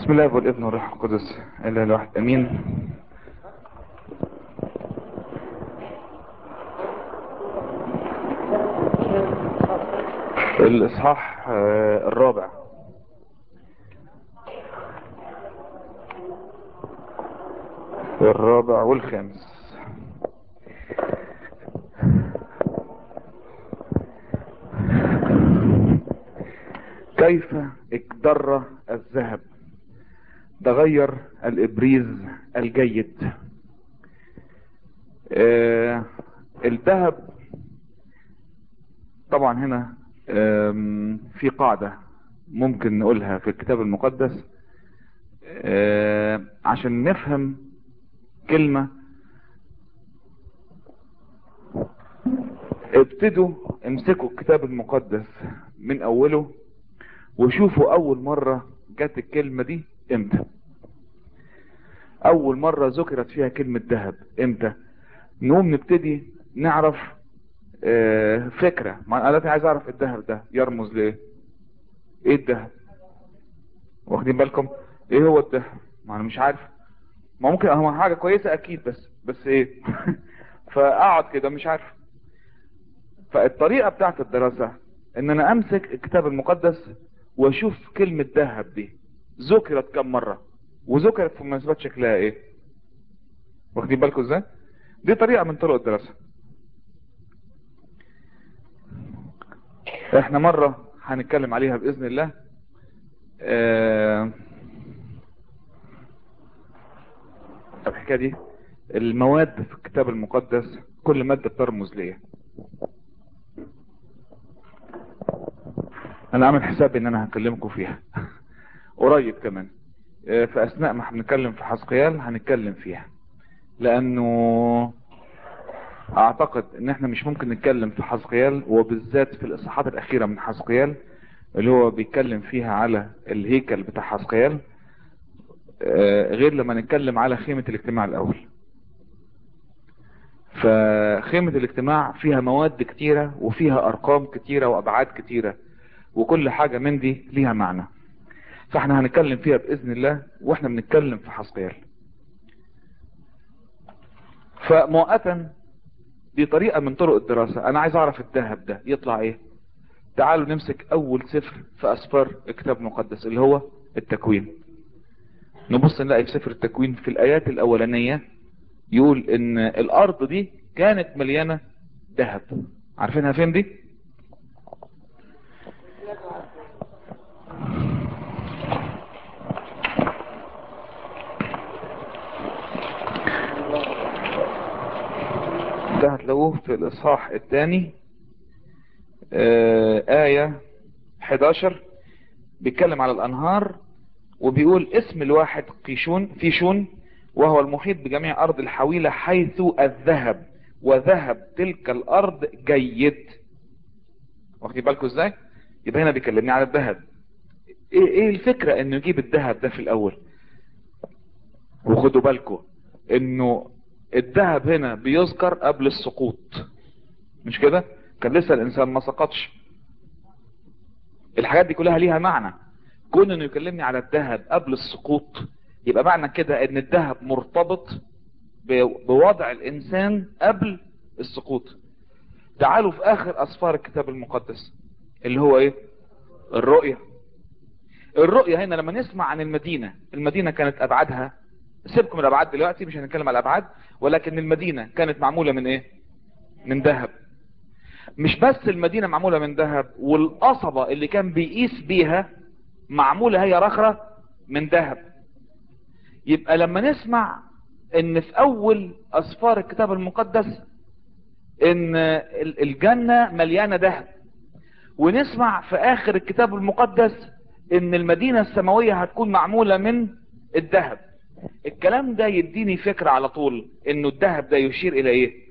بسم الله والابن والروح القدس الا الواحد امين الاصحاح آه، الرابع الرابع والخامس كيف اكدر الذهب تغير الابريز الجيد آه الذهب طبعا هنا آم، في قاعدة ممكن نقولها في الكتاب المقدس آه عشان نفهم كلمة ابتدوا امسكوا الكتاب المقدس من اوله وشوفوا اول مرة جت الكلمة دي امتى اول مرة ذكرت فيها كلمة ذهب امتى نقوم نبتدي نعرف آه، فكرة ما انا دلوقتي عايز اعرف الذهب ده يرمز لايه ايه الذهب واخدين بالكم ايه هو الذهب ما انا مش عارف ما ممكن هو حاجة كويسة اكيد بس بس ايه فاقعد كده مش عارف فالطريقة بتاعت الدراسة ان انا امسك الكتاب المقدس واشوف كلمة ذهب دي ذكرت كم مرة وذكرت في مناسبات شكلها ايه واخدين بالكم ازاي دي طريقة من طرق الدراسة احنا مرة هنتكلم عليها باذن الله آه، الحكاية دي المواد في الكتاب المقدس كل مادة بترمز ليه انا عامل حسابي ان انا هكلمكم فيها قريب كمان آه، في اثناء ما هنتكلم في حسقيال هنتكلم فيها لانه اعتقد ان احنا مش ممكن نتكلم في حسقيال وبالذات في الاصحاحات الاخيرة من حسقيال اللي هو بيتكلم فيها على الهيكل بتاع حسقيال آه، غير لما نتكلم على خيمة الاجتماع الاول فخيمة الاجتماع فيها مواد كتيرة وفيها ارقام كتيرة وابعاد كتيرة وكل حاجة من دي ليها معنى فاحنا هنتكلم فيها باذن الله واحنا بنتكلم في حسقيال فمؤقتا دي طريقة من طرق الدراسة انا عايز اعرف الذهب ده يطلع ايه تعالوا نمسك اول سفر في اسفار الكتاب المقدس اللي هو التكوين نبص نلاقي في سفر التكوين في الايات الاولانية يقول ان الارض دي كانت مليانة ذهب عارفينها فين دي ده هتلاقوه في الاصحاح الثاني آه آية 11 بيتكلم على الأنهار وبيقول اسم الواحد قيشون فيشون وهو المحيط بجميع أرض الحويلة حيث الذهب وذهب تلك الأرض جيد واخدين بالكم ازاي يبقى هنا بيكلمني على الذهب ايه ايه الفكرة انه يجيب الذهب ده في الاول وخدوا بالكم انه الذهب هنا بيذكر قبل السقوط مش كده كان لسه الانسان ما سقطش الحاجات دي كلها ليها معنى كون انه يكلمني على الذهب قبل السقوط يبقى معنى كده ان الذهب مرتبط ب- بوضع الانسان قبل السقوط تعالوا في اخر اسفار الكتاب المقدس اللي هو ايه الرؤية الرؤية هنا لما نسمع عن المدينة المدينة كانت ابعادها سيبكم من الابعاد دلوقتي مش هنتكلم على الابعاد ولكن المدينة كانت معمولة من ايه من ذهب مش بس المدينة معمولة من ذهب والقصبة اللي كان بيقيس بيها معمولة هي رخرة من ذهب يبقى لما نسمع ان في اول اسفار الكتاب المقدس ان ال- الجنة مليانة ذهب ونسمع في اخر الكتاب المقدس ان المدينة السماوية هتكون معمولة من الذهب الكلام ده يديني فكرة على طول انه الذهب ده يشير الى ايه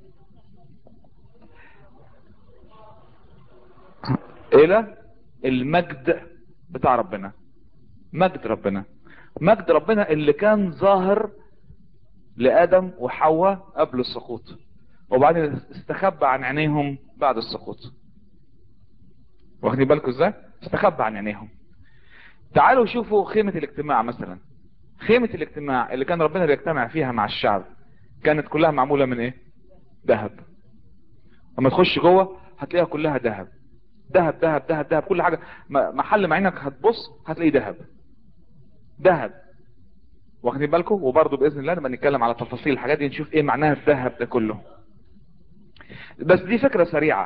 الى المجد بتاع ربنا مجد ربنا مجد ربنا اللي كان ظاهر لآدم وحواء قبل السقوط وبعدين استخبى عن عينيهم بعد السقوط واخدين بالكم ازاي استخبى عن عينيهم تعالوا شوفوا خيمة الاجتماع مثلا خيمة الاجتماع اللي كان ربنا بيجتمع فيها مع الشعب كانت كلها معمولة من ايه ذهب لما تخش جوه هتلاقيها كلها ذهب ذهب ذهب ذهب ذهب كل حاجة محل ما عينك هتبص هتلاقيه ذهب ذهب واخدين بالكم وبرضه باذن الله نبقى نتكلم على تفاصيل الحاجات دي نشوف ايه معناها الذهب ده كله بس دي فكرة سريعة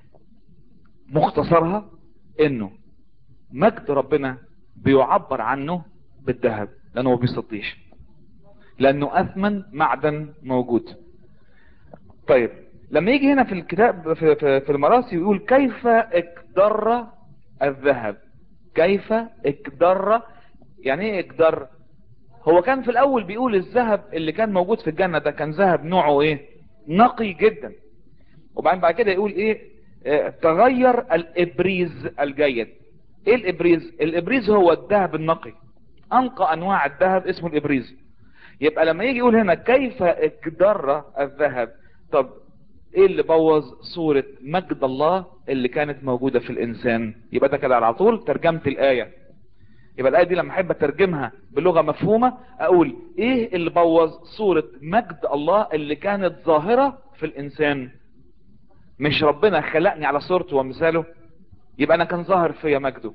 مختصرها انه مجد ربنا بيعبر عنه بالذهب لانه ما بيصديش لانه اثمن معدن موجود طيب لما يجي هنا في الكتاب في, في, في المراسي يقول كيف اكدر الذهب كيف اكدر يعني ايه اكدر هو كان في الاول بيقول الذهب اللي كان موجود في الجنة ده كان ذهب نوعه ايه نقي جدا وبعدين بعد كده يقول ايه اه تغير الابريز الجيد ايه الابريز الابريز هو الذهب النقي انقى انواع الذهب اسمه الابريز يبقى لما يجي يقول هنا كيف اكدر الذهب طب ايه اللي بوظ صورة مجد الله اللي كانت موجودة في الانسان يبقى ده كده على طول ترجمة الاية يبقى الاية دي لما احب اترجمها بلغة مفهومة اقول ايه اللي بوظ صورة مجد الله اللي كانت ظاهرة في الانسان مش ربنا خلقني على صورته ومثاله يبقى انا كان ظاهر فيا مجده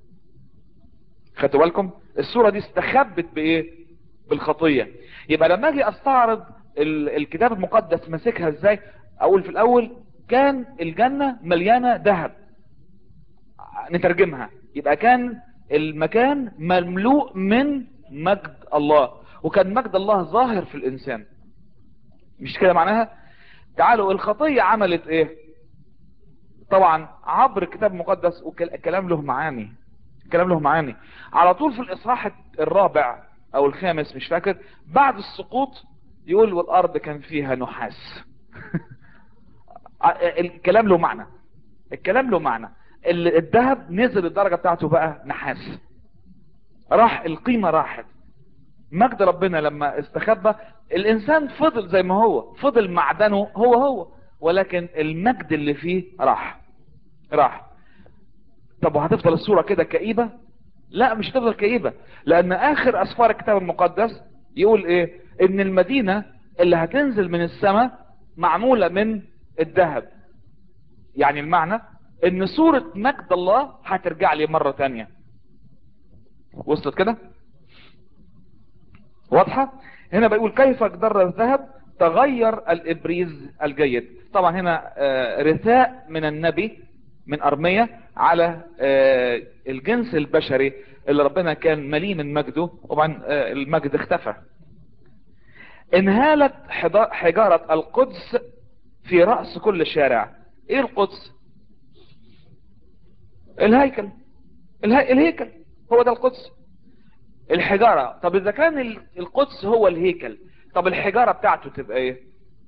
خدتوا بالكم الصورة دي استخبت بايه بالخطية يبقى لما اجي استعرض الكتاب المقدس ماسكها ازاي اقول في الاول كان الجنة مليانة ذهب نترجمها يبقى كان المكان مملوء من مجد الله وكان مجد الله ظاهر في الانسان مش كده معناها تعالوا الخطية عملت ايه طبعا عبر الكتاب المقدس والكلام له معاني الكلام له معاني على طول في الاصحاح الرابع او الخامس مش فاكر بعد السقوط يقول والارض كان فيها نحاس الكلام له معنى الكلام له معنى الذهب نزل الدرجة بتاعته بقى نحاس راح القيمة راحت مجد ربنا لما استخبى الانسان فضل زي ما هو فضل معدنه هو هو ولكن المجد اللي فيه راح راح طب وهتفضل الصورة كده كئيبة لا مش هتفضل كئيبة لان اخر اسفار الكتاب المقدس يقول ايه ان المدينة اللي هتنزل من السماء معمولة من الذهب يعني المعنى ان صورة مجد الله هترجع لي مرة تانية وصلت كده واضحة هنا بيقول كيف اقدر الذهب تغير الابريز الجيد طبعا هنا رثاء من النبي من ارمية على الجنس البشري اللي ربنا كان مليء من مجده وطبعا المجد اختفى انهالت حجارة القدس في رأس كل شارع ايه القدس الهيكل الهي... الهيكل هو ده القدس الحجارة طب اذا كان القدس هو الهيكل طب الحجارة بتاعته تبقى ايه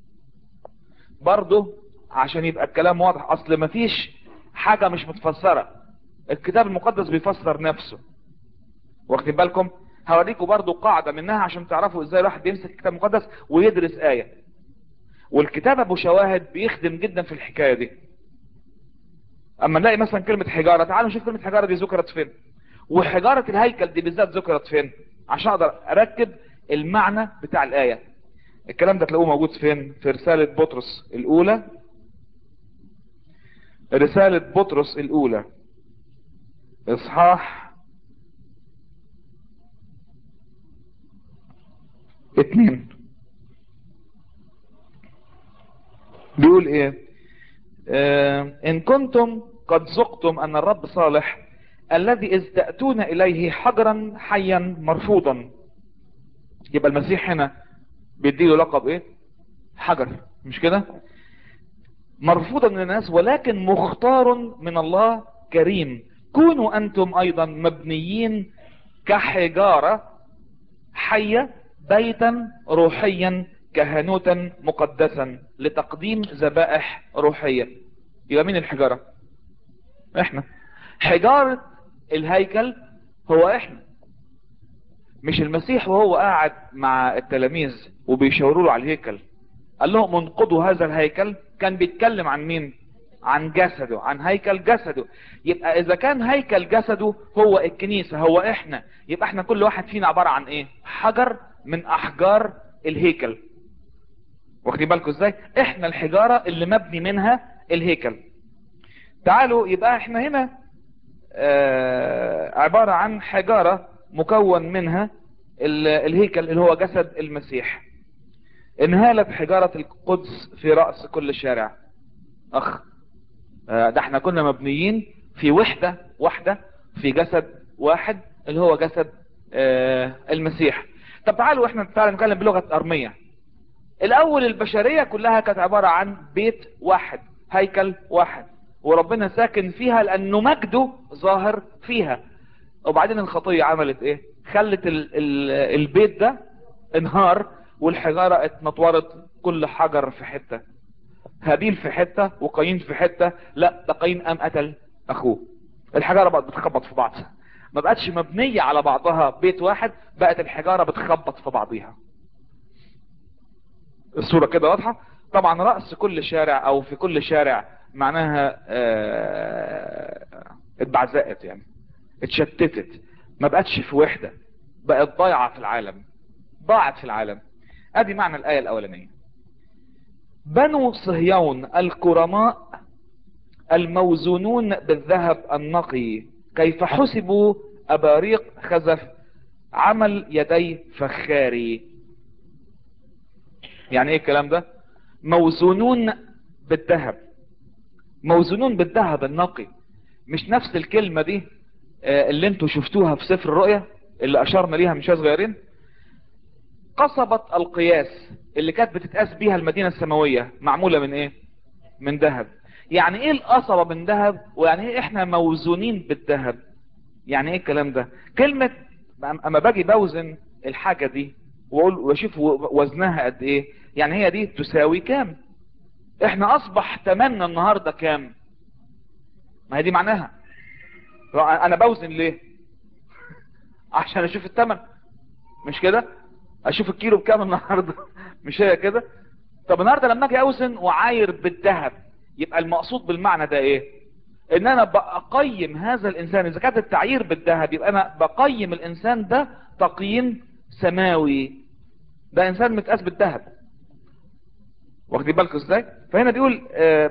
برضه عشان يبقى الكلام واضح اصل مفيش حاجة مش متفسرة الكتاب المقدس بيفسر نفسه واخدين بالكم هوريكم برضو قاعدة منها عشان تعرفوا ازاي الواحد بيمسك الكتاب المقدس ويدرس آية والكتاب ابو شواهد بيخدم جدا في الحكاية دي اما نلاقي مثلا كلمة حجارة تعالوا نشوف كلمة حجارة دي ذكرت فين وحجارة الهيكل دي بالذات ذكرت فين عشان اقدر اركب المعنى بتاع الآية الكلام ده تلاقوه موجود فين في رسالة بطرس الاولى رسالة بطرس الاولى اصحاح اتنين بيقول ايه اه ان كنتم قد ذقتم ان الرب صالح الذي اذ تأتون اليه حجرا حيا مرفوضا يبقى المسيح هنا بيديله لقب ايه حجر مش كده مرفوضا من الناس ولكن مختار من الله كريم كونوا انتم ايضا مبنيين كحجارة حية بيتا روحيا كهنوتا مقدسا لتقديم ذبائح روحية يبقى مين الحجارة احنا حجارة الهيكل هو احنا مش المسيح وهو قاعد مع التلاميذ وبيشاوروا له على الهيكل قال لهم انقضوا هذا الهيكل كان بيتكلم عن مين عن جسده عن هيكل جسده يبقى اذا كان هيكل جسده هو الكنيسة هو احنا يبقى احنا كل واحد فينا عبارة عن ايه حجر من احجار الهيكل واخدين بالكم ازاي احنا الحجارة اللي مبني منها الهيكل تعالوا يبقى احنا هنا آه عبارة عن حجارة مكون منها الهيكل اللي هو جسد المسيح انهالت حجارة القدس في رأس كل شارع اخ آه ده احنا كنا مبنيين في وحدة واحدة في جسد واحد اللي هو جسد آه المسيح طب تعالوا احنا تعالوا نتكلم بلغة ارمية الاول البشرية كلها كانت عبارة عن بيت واحد هيكل واحد وربنا ساكن فيها لانه مجده ظاهر فيها وبعدين الخطية عملت ايه خلت ال ال البيت ده انهار والحجارة اتنطورت كل حجر في حتة هابيل في حتة وقايين في حتة لا ده قايين قام قتل اخوه الحجارة بقت بتخبط في بعض ما بقتش مبنية على بعضها بيت واحد بقت الحجارة بتخبط في بعضيها الصورة كده واضحة طبعا رأس كل شارع او في كل شارع معناها اه اتبعزقت يعني اتشتتت ما بقتش في وحدة بقت ضايعة في العالم ضاعت في العالم ادي معنى الآية الاولانية بنو صهيون الكرماء الموزونون بالذهب النقي كيف حسبوا اباريق خزف عمل يدي فخاري يعني ايه الكلام ده موزونون بالذهب موزونون بالذهب النقي مش نفس الكلمة دي اللي انتوا شفتوها في سفر الرؤية اللي اشرنا ليها من شوية صغيرين قصبة القياس اللي كانت بتتقاس بيها المدينة السماوية معمولة من ايه من ذهب يعني ايه القصبة من ذهب ويعني ايه احنا موزونين بالذهب يعني ايه الكلام ده كلمة اما باجي بوزن الحاجة دي واقول واشوف وزنها قد ايه يعني هي دي تساوي كام احنا اصبح تمنى النهاردة كام ما هي دي معناها انا بوزن ليه عشان اشوف التمن مش كده اشوف الكيلو بكام النهاردة مش هي كده طب النهاردة لما اجي اوزن وعاير بالذهب يبقى المقصود بالمعنى ده ايه ان انا بقيم هذا الانسان اذا كانت التعيير بالذهب يبقى انا بقيم الانسان ده تقييم سماوي ده انسان متقاس بالذهب واخدين بالكم ازاي فهنا بيقول آه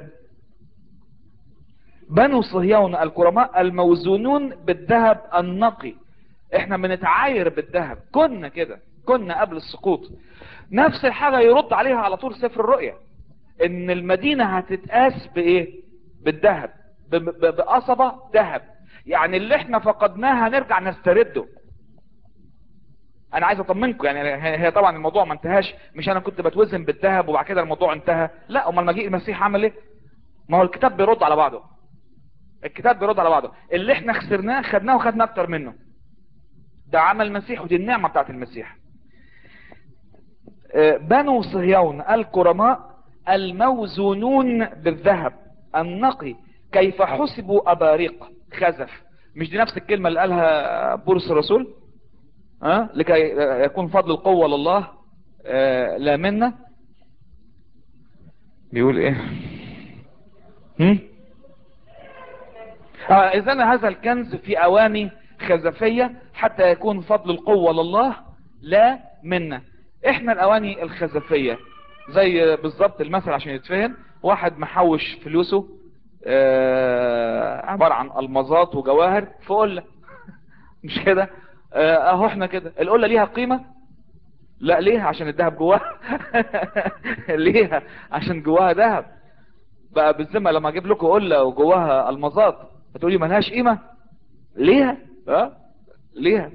بنو صهيون الكرماء الموزونون بالذهب النقي احنا بنتعاير بالذهب كنا كده كنا قبل السقوط نفس الحاجة يرد عليها على طول سفر الرؤية ان المدينة هتتقاس بايه بالذهب بقصبة ذهب يعني اللي احنا فقدناه هنرجع نسترده انا عايز اطمنكم يعني هي طبعا الموضوع ما انتهاش مش انا كنت بتوزن بالذهب وبعد كده الموضوع انتهى لا امال مجيء المسيح عمل ايه ما هو الكتاب بيرد على بعضه الكتاب بيرد على بعضه اللي احنا خسرناه خدناه وخدنا اكتر منه ده عمل المسيح ودي النعمة بتاعت المسيح بنو صهيون الكرماء الموزونون بالذهب النقي كيف حسبوا اباريق خزف مش دي نفس الكلمة اللي قالها بولس الرسول أه؟ لكي يكون فضل القوة لله أه لا منا بيقول ايه هم؟ آه اذا هذا الكنز في اواني خزفية حتى يكون فضل القوة لله لا منا احنا الاواني الخزفية زي بالظبط المثل عشان يتفهم واحد محوش فلوسه آه عبارة عن المظات وجواهر في قلة مش كده اهو احنا كده القلة ليها قيمة لا ليه عشان الذهب جواها ليها عشان جواها ذهب بقى بالذمة لما اجيب لكم قلة وجواها المظات هتقولي ملهاش قيمة ليها اه ليها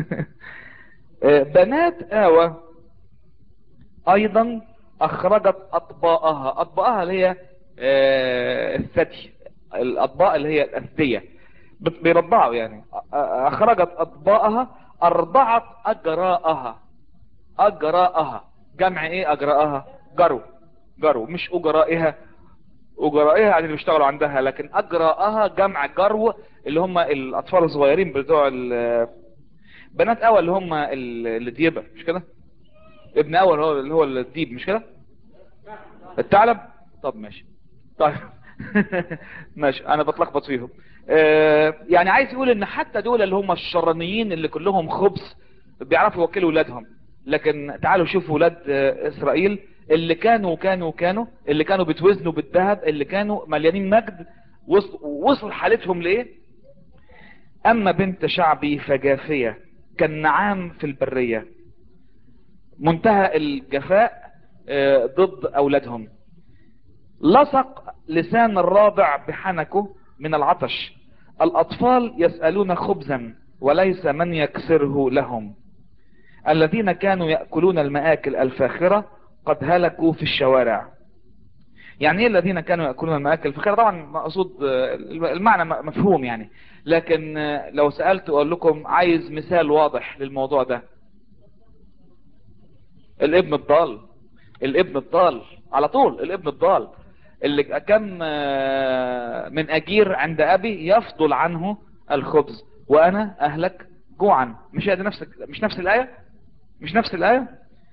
بنات آوى ايضا اخرجت اطباءها اطباءها اللي هي الثدي الاطباء اللي هي الاثدية بيرضعوا يعني اخرجت اطباءها ارضعت اجراءها اجراءها جمع ايه اجراءها جرو جرو مش اجرائها اجرائها يعني اللي بيشتغلوا عندها لكن اجراءها جمع جرو اللي هم الاطفال الصغيرين بتوع بنات اول اللي هم الديبة مش كده ابن اول هو اللي هو الديب مش كده الثعلب طب ماشي طيب ماشي انا بتلخبط فيهم آه يعني عايز يقول ان حتى دول اللي هم الشرانيين اللي كلهم خبز بيعرفوا يوكلوا ولادهم لكن تعالوا شوفوا ولاد آه اسرائيل اللي كانوا كانوا كانوا اللي كانوا بيتوزنوا بالذهب اللي كانوا مليانين مجد وصل, وصل حالتهم لايه اما بنت شعبي فجافية كالنعام في البرية منتهى الجفاء آه ضد اولادهم لصق لسان الرابع بحنكه من العطش الاطفال يسألون خبزا وليس من يكسره لهم الذين كانوا يأكلون المآكل الفاخرة قد هلكوا في الشوارع يعني ايه الذين كانوا يأكلون المآكل الفاخرة طبعا مقصود المعنى مفهوم يعني لكن لو سألت اقول لكم عايز مثال واضح للموضوع ده الابن الضال الابن الضال على طول الابن الضال اللي كم من اجير عند ابي يفضل عنه الخبز وانا اهلك جوعا مش هذا نفس مش نفس الايه مش نفس الايه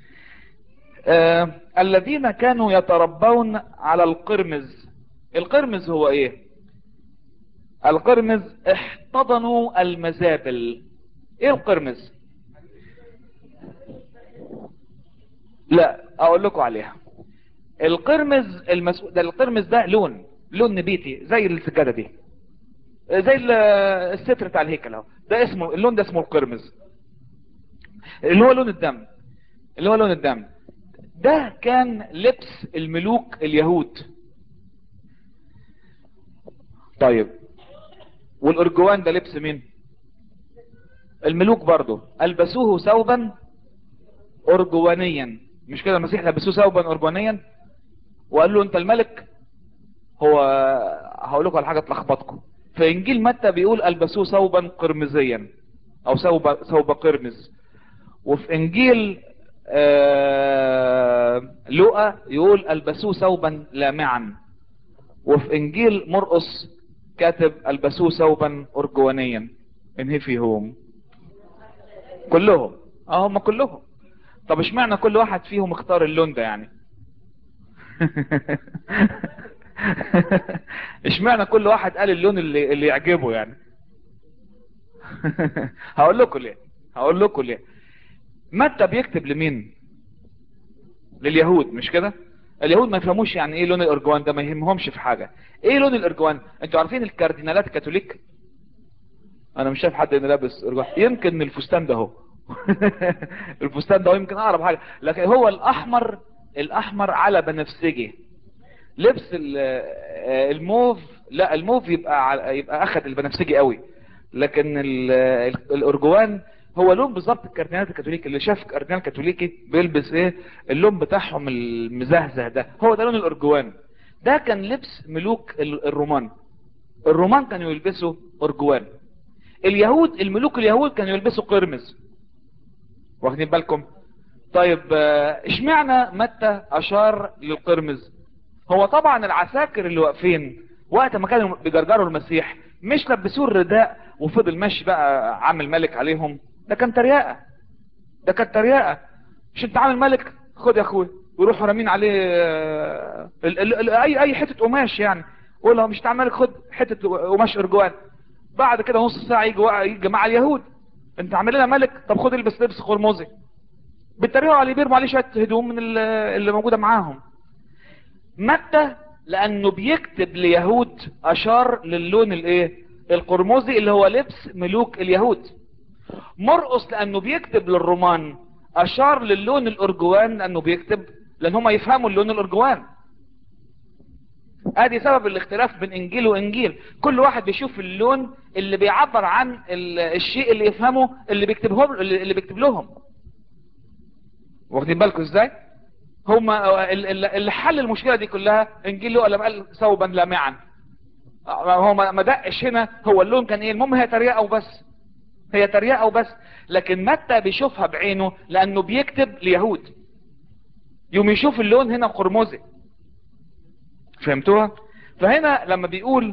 آه الذين كانوا يتربون على القرمز القرمز هو ايه القرمز احتضنوا المزابل ايه القرمز لا اقول لكم عليها القرمز المسؤول ده القرمز ده لون لون نبيتي زي السجاده دي زي الستر بتاع الهيكل اهو ده اسمه اللون ده اسمه القرمز اللي هو لون الدم اللي هو لون الدم ده كان لبس الملوك اليهود طيب والارجوان ده لبس مين الملوك برضه البسوه ثوبا ارجوانيا مش كده المسيح لبسوه ثوبا ارجوانيا وقال له انت الملك هو هقول لكم على حاجه تلخبطكم في انجيل متى بيقول البسوه ثوبا قرمزيا او ثوب ثوب قرمز وفي انجيل آه لوقا يقول البسوه ثوبا لامعا وفي انجيل مرقس كاتب البسوه ثوبا ارجوانيا انهي فيهم كلهم اه هم كلهم طب اشمعنى كل واحد فيهم اختار اللون ده يعني اشمعنى كل واحد قال اللون اللي اللي يعجبه يعني هقول لكم ليه هقول لكم ليه متى بيكتب لمين لليهود مش كده اليهود ما يفهموش يعني ايه لون الارجوان ده ما يهمهمش في حاجه ايه لون الارجوان انتوا عارفين الكاردينالات كاثوليك انا مش شايف حد انه لابس ارجوان يمكن الفستان ده هو الفستان ده يمكن اقرب حاجه لكن هو الاحمر الاحمر على بنفسجي لبس الموف لا الموف يبقى يبقى اخد البنفسجي قوي لكن الارجوان هو لون بالظبط الكاردينالات الكاثوليك اللي شاف كاردينال كاثوليكي بيلبس ايه اللون بتاعهم المزهزه ده هو ده لون الارجوان ده كان لبس ملوك الرومان الرومان كانوا يلبسوا ارجوان اليهود الملوك اليهود كانوا يلبسوا قرمز واخدين بالكم طيب اشمعنى متى اشار للقرمز هو طبعا العساكر اللي واقفين وقت ما كانوا بيجرجروا المسيح مش لبسوه الرداء وفضل ماشي بقى عامل ملك عليهم ده كان تريقه ده كان تريقه مش انت عامل ملك خد يا اخوي ويروحوا رامين عليه ال ال ال اي اي حته قماش يعني قول له مش انت ملك خد حته قماش ارجوان بعد كده نص ساعه يجي يجي جماعه اليهود انت عامل لنا ملك طب خد البس لبس قرمزي بالتريقه عليه بيرموا عليه شويه هدوم من اللي موجوده معاهم متى لانه بيكتب ليهود اشار للون الايه القرمزي اللي هو لبس ملوك اليهود مرقس لانه بيكتب للرومان اشار للون الارجوان لانه بيكتب لان هم يفهموا اللون الارجوان ادي سبب الاختلاف بين انجيل وانجيل كل واحد بيشوف اللون اللي بيعبر عن الشيء اللي يفهمه اللي بيكتبهم اللي بيكتب لهم واخدين بالكم ازاي هم اللي حل المشكله دي كلها انجيل لوقا لما قال ثوبا لامعا هو ما دقش هنا هو اللون كان ايه المهم هي تريقه وبس هي تريقه وبس لكن متى بيشوفها بعينه لانه بيكتب ليهود يوم يشوف اللون هنا قرمزي فهمتوها فهنا لما بيقول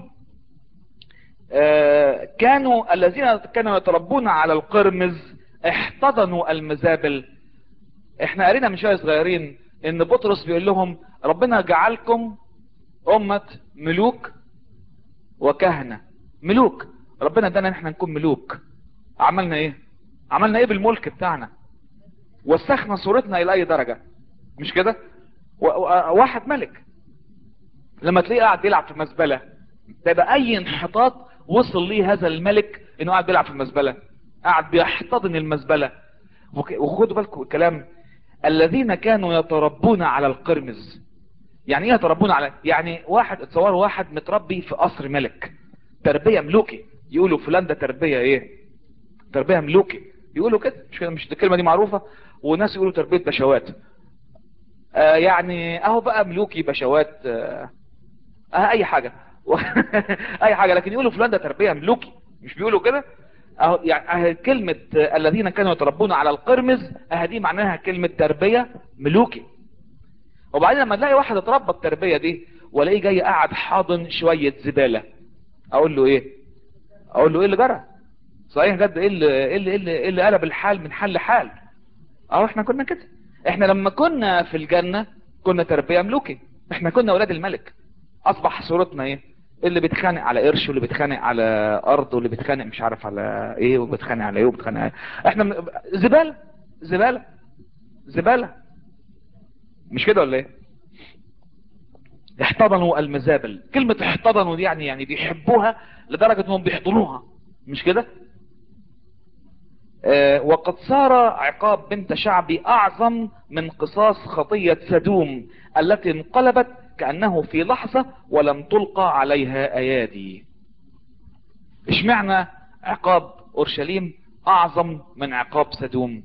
آه كانوا الذين كانوا يتربون على القرمز احتضنوا المزابل احنا قرينا من شويه صغيرين ان بطرس بيقول لهم ربنا جعلكم امة ملوك وكهنة ملوك ربنا ادانا ان احنا نكون ملوك عملنا ايه عملنا ايه بالملك بتاعنا وسخنا صورتنا الى اي درجة مش كده و- و- واحد ملك لما تلاقيه قاعد بيلعب في المزبلة ده يبقى اي انحطاط وصل ليه هذا الملك انه قاعد بيلعب في المزبلة قاعد بيحتضن المزبلة وك- وخدوا بالكم الكلام الذين كانوا يتربون على القرمز يعني ايه يتربون على يعني واحد اتصوروا واحد متربي في قصر ملك تربية ملوكي يقولوا فلان ده تربية ايه تربية ملوكي يقولوا كده مش كده مش الكلمة دي معروفة وناس يقولوا تربية بشوات آه يعني اهو بقى ملوكي بشوات آه آه اي حاجة اي حاجة لكن يقولوا فلان ده تربية ملوكي مش بيقولوا كده اهو يعني أهو كلمة آه، الذين كانوا يتربون على القرمز اه دي معناها كلمة تربية ملوكي وبعدين لما تلاقي واحد اتربى التربية دي والاقيه جاي قاعد حاضن شوية زبالة اقول له ايه اقول له ايه اللي جرى صحيح جد ايه اللي ايه اللي, إيه اللي, إيه اللي قلب الحال من حال لحال اهو احنا كنا كده احنا لما كنا في الجنة كنا تربية ملوكي احنا كنا اولاد الملك اصبح صورتنا ايه اللي بيتخانق على قرش واللي بيتخانق على ارض واللي بيتخانق مش عارف على ايه وبيتخانق على ايه وبيتخانق على ايه احنا من- زبالة زبالة زبالة مش كده ولا ايه احتضنوا المزابل كلمة احتضنوا دي يعني يعني بيحبوها لدرجة انهم بيحضنوها مش كده آه وقد صار عقاب بنت شعبي اعظم من قصاص خطية سدوم التي انقلبت كأنه في لحظة ولم تلقى عليها ايادي اشمعنى عقاب اورشليم اعظم من عقاب سدوم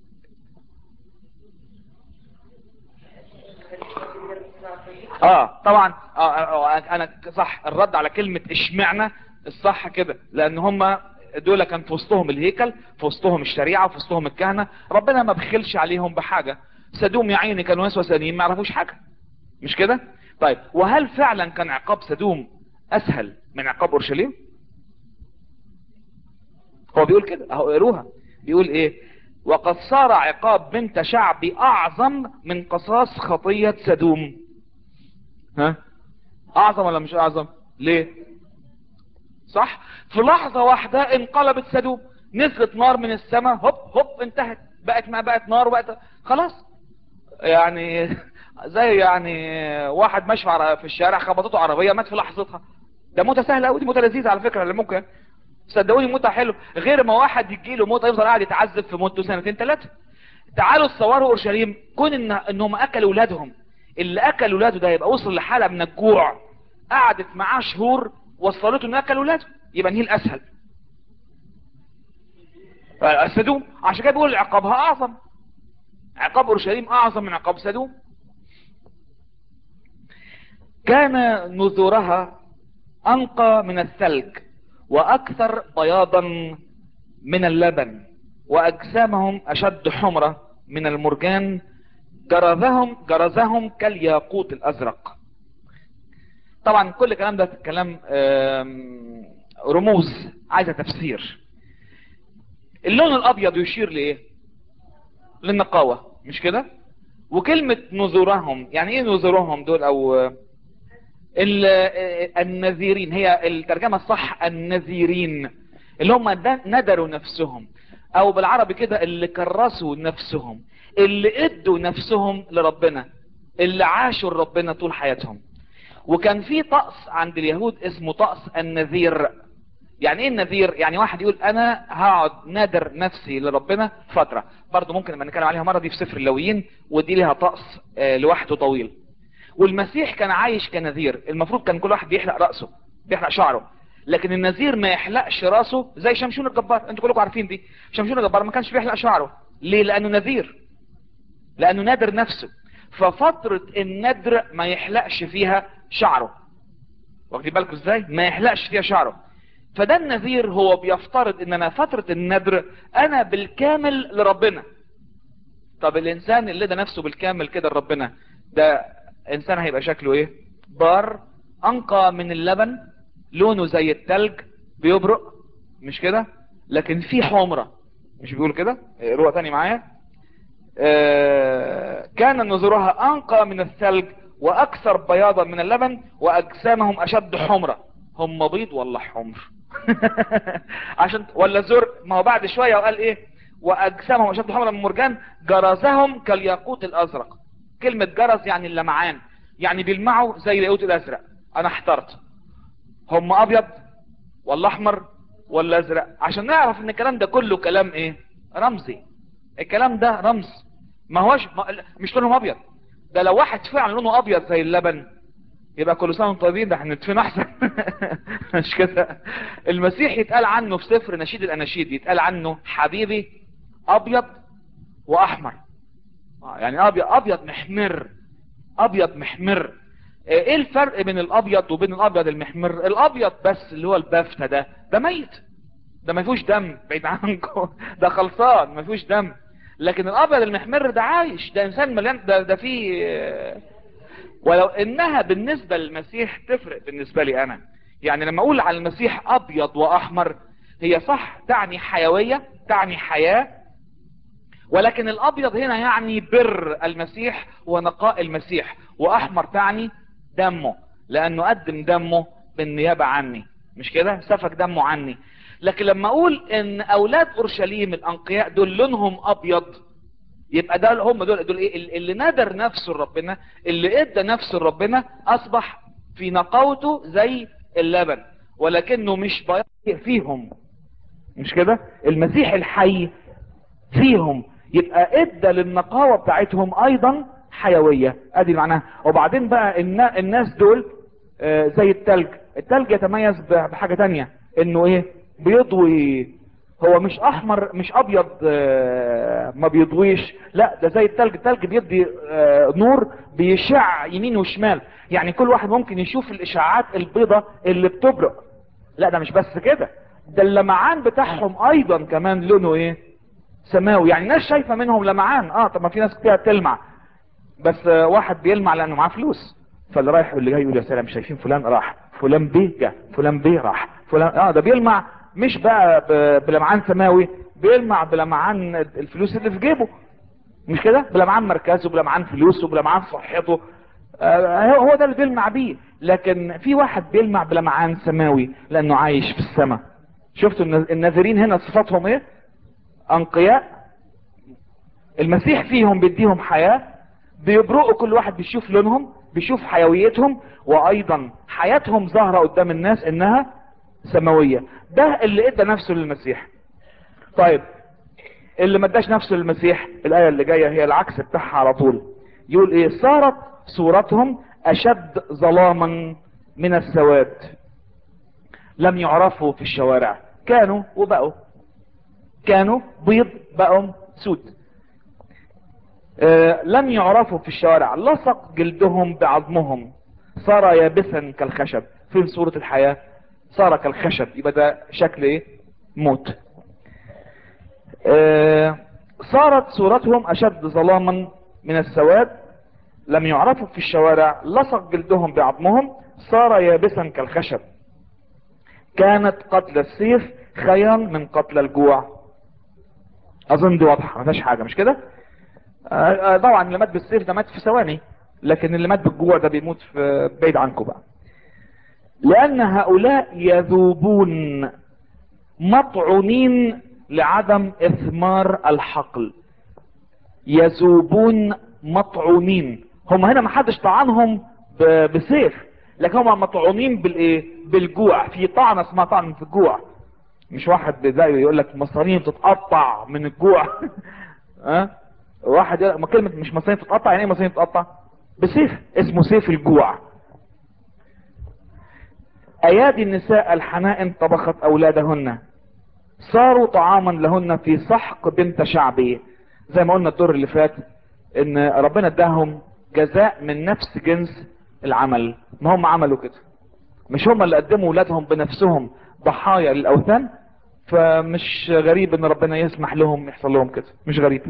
اه طبعا آه آه آه انا صح الرد على كلمة اشمعنى الصح كده لان هم دول كان في وسطهم الهيكل في وسطهم الشريعة وفي وسطهم الكهنة ربنا ما بخلش عليهم بحاجة سدوم يا عيني كانوا ناس وثنيين ما يعرفوش حاجة مش كده طيب وهل فعلا كان عقاب سدوم اسهل من عقاب اورشليم هو بيقول كده اهو قروها بيقول ايه وقد صار عقاب بنت شعبي اعظم من قصاص خطية سدوم ها اعظم ولا مش اعظم ليه صح في لحظة واحدة انقلبت سدوم نزلت نار من السماء هوب هوب انتهت بقت ما بقت نار وبقت خلاص يعني زي يعني واحد ماشي في الشارع خبطته عربية مات في لحظتها ده موتة سهلة قوي دي موتة لذيذة على فكرة اللي ممكن صدقوني موتة حلو غير ما واحد يجي له موتة يفضل قاعد يتعذب في موته سنتين ثلاثة تعالوا تصوروا اورشليم كون ان انهم اكلوا اولادهم اللي اكل اولاده ده يبقى وصل لحالة من الجوع قعدت معاه شهور وصلته انه اكل اولاده يبقى نهي الاسهل سدوم عشان كده بيقول عقابها اعظم عقاب اورشليم اعظم من عقاب سدوم كان نذورها انقى من الثلج واكثر بياضا من اللبن واجسامهم اشد حمرة من المرجان جرزهم جرزهم كالياقوت الازرق طبعا كل الكلام ده كلام رموز عايزة تفسير اللون الابيض يشير لايه للنقاوة مش كده وكلمة نذورهم يعني ايه نذورهم دول او النذيرين هي الترجمة الصح النذيرين اللي هم ندروا نفسهم او بالعربي كده اللي كرسوا نفسهم اللي ادوا نفسهم لربنا اللي عاشوا لربنا طول حياتهم وكان في طقس عند اليهود اسمه طقس النذير يعني ايه النذير يعني واحد يقول انا هقعد نادر نفسي لربنا فترة برضو ممكن لما نتكلم عليها مرة دي في سفر اللويين ودي لها طقس لوحده طويل والمسيح كان عايش كنذير المفروض كان كل واحد بيحلق رأسه بيحلق شعره لكن النذير ما يحلقش راسه زي شمشون الجبار انتوا كلكم عارفين دي شمشون الجبار ما كانش بيحلق شعره ليه لانه نذير لانه نادر نفسه ففترة الندر ما يحلقش فيها شعره واخدين بالكم ازاي ما يحلقش فيها شعره فده النذير هو بيفترض ان انا فترة الندر انا بالكامل لربنا طب الانسان اللي ده نفسه بالكامل كده لربنا ده انسان هيبقى شكله ايه بار انقى من اللبن لونه زي التلج بيبرق مش كده لكن في حمرة مش بيقول كده روح تاني معايا آه كان نظرها انقى من الثلج واكثر بياضا من اللبن واجسامهم اشد حمرة هم بيض ولا حمر عشان ولا زرق ما هو بعد شوية وقال ايه واجسامهم اشد حمرة من مرجان جرزهم كالياقوت الازرق كلمة جرز يعني اللمعان يعني بيلمعوا زي الياقوت الازرق انا احترت هم ابيض ولا احمر ولا ازرق عشان نعرف ان الكلام ده كله كلام ايه رمزي الكلام ده رمز ما هوش ما مش لونهم ابيض ده لو واحد فعلا لونه ابيض زي اللبن يبقى كل سنه وانتم طيبين ده احنا ندفن احسن مش كده المسيح يتقال عنه في سفر نشيد الاناشيد يتقال عنه حبيبي ابيض واحمر يعني ابيض ابيض محمر ابيض محمر ايه الفرق بين الابيض وبين الابيض المحمر الابيض بس اللي هو البافتة ده ده ميت ده ما فيهوش دم بعيد عنكم ده خلصان ما فيهوش دم لكن الابيض المحمر ده عايش ده انسان مليان ده ده فيه ولو انها بالنسبة للمسيح تفرق بالنسبة لي انا يعني لما اقول على المسيح ابيض واحمر هي صح تعني حيوية تعني حياة ولكن الابيض هنا يعني بر المسيح ونقاء المسيح واحمر تعني دمه لانه قدم دمه بالنيابة عني مش كده سفك دمه عني لكن لما اقول ان اولاد اورشليم الانقياء دول لونهم ابيض يبقى ده هم دول دول ايه اللي نادر نفسه لربنا اللي ادى نفسه لربنا اصبح في نقاوته زي اللبن ولكنه مش بيض فيهم مش كده المسيح الحي فيهم يبقى ادى للنقاوة بتاعتهم ايضا حيوية ادي معناها وبعدين بقى الناس دول آه زي التلج التلج يتميز بحاجة تانية انه ايه بيضوي هو مش احمر مش ابيض آه ما بيضويش لا ده زي التلج التلج بيدي آه نور بيشع يمين وشمال يعني كل واحد ممكن يشوف الاشعاعات البيضة اللي بتبرق لا ده مش بس كده ده اللمعان بتاعهم ايضا كمان لونه ايه سماوي يعني ناس شايفة منهم لمعان اه طب ما في ناس كتير تلمع بس آه واحد بيلمع لانه معاه فلوس فاللي رايح واللي جاي يقول يا سلام شايفين فلان راح فلان بيه جه فلان بيه راح فلان اه ده بيلمع مش بقى بلمعان سماوي بيلمع بلمعان الفلوس اللي في جيبه مش كده بلمعان مركزه بلمعان فلوسه بلمعان صحته آه هو ده اللي بيلمع بيه لكن في واحد بيلمع بلمعان سماوي لانه عايش في السماء شفتوا الناذرين هنا صفاتهم ايه انقياء المسيح فيهم بيديهم حياة بيبرقوا كل واحد بيشوف لونهم بيشوف حيويتهم وايضا حياتهم ظاهرة قدام الناس انها سماوية ده اللي ادى نفسه للمسيح طيب اللي ما اداش نفسه للمسيح الاية اللي جاية هي العكس بتاعها على طول يقول ايه صارت صورتهم اشد ظلاما من السواد لم يعرفوا في الشوارع كانوا وبقوا كانوا بيض بقوا سود آه لم يعرفوا في الشوارع لصق جلدهم بعظمهم صار يابسا كالخشب فين صورة الحياة صار كالخشب يبقى ده شكل ايه موت آه صارت صورتهم اشد ظلاما من السواد لم يعرفوا في الشوارع لصق جلدهم بعظمهم صار يابسا كالخشب كانت قتل السيف خيرا من قتل الجوع اظن دي واضحه ما فيهاش حاجه مش كده آه طبعا اللي مات بالسيف ده مات في ثواني لكن اللي مات بالجوع ده بيموت في بعيد عنكم بقى لان هؤلاء يذوبون مطعونين لعدم اثمار الحقل يذوبون مطعونين هم هنا ما حدش طعنهم بسيف لكن هم مطعونين بالايه بالجوع في طعنه اسمها طعن في الجوع مش واحد زي يقول لك مصارين بتتقطع من الجوع ها أه؟ واحد ما كلمه مش مصارين بتتقطع يعني ايه مصارين بتتقطع بسيف اسمه سيف الجوع ايادي النساء الحنائن طبخت اولادهن صاروا طعاما لهن في سحق بنت شعبه زي ما قلنا الدور اللي فات ان ربنا اداهم جزاء من نفس جنس العمل ما هم عملوا كده مش هم اللي قدموا اولادهم بنفسهم ضحايا للاوثان فمش غريب ان ربنا يسمح لهم يحصل لهم كده مش غريب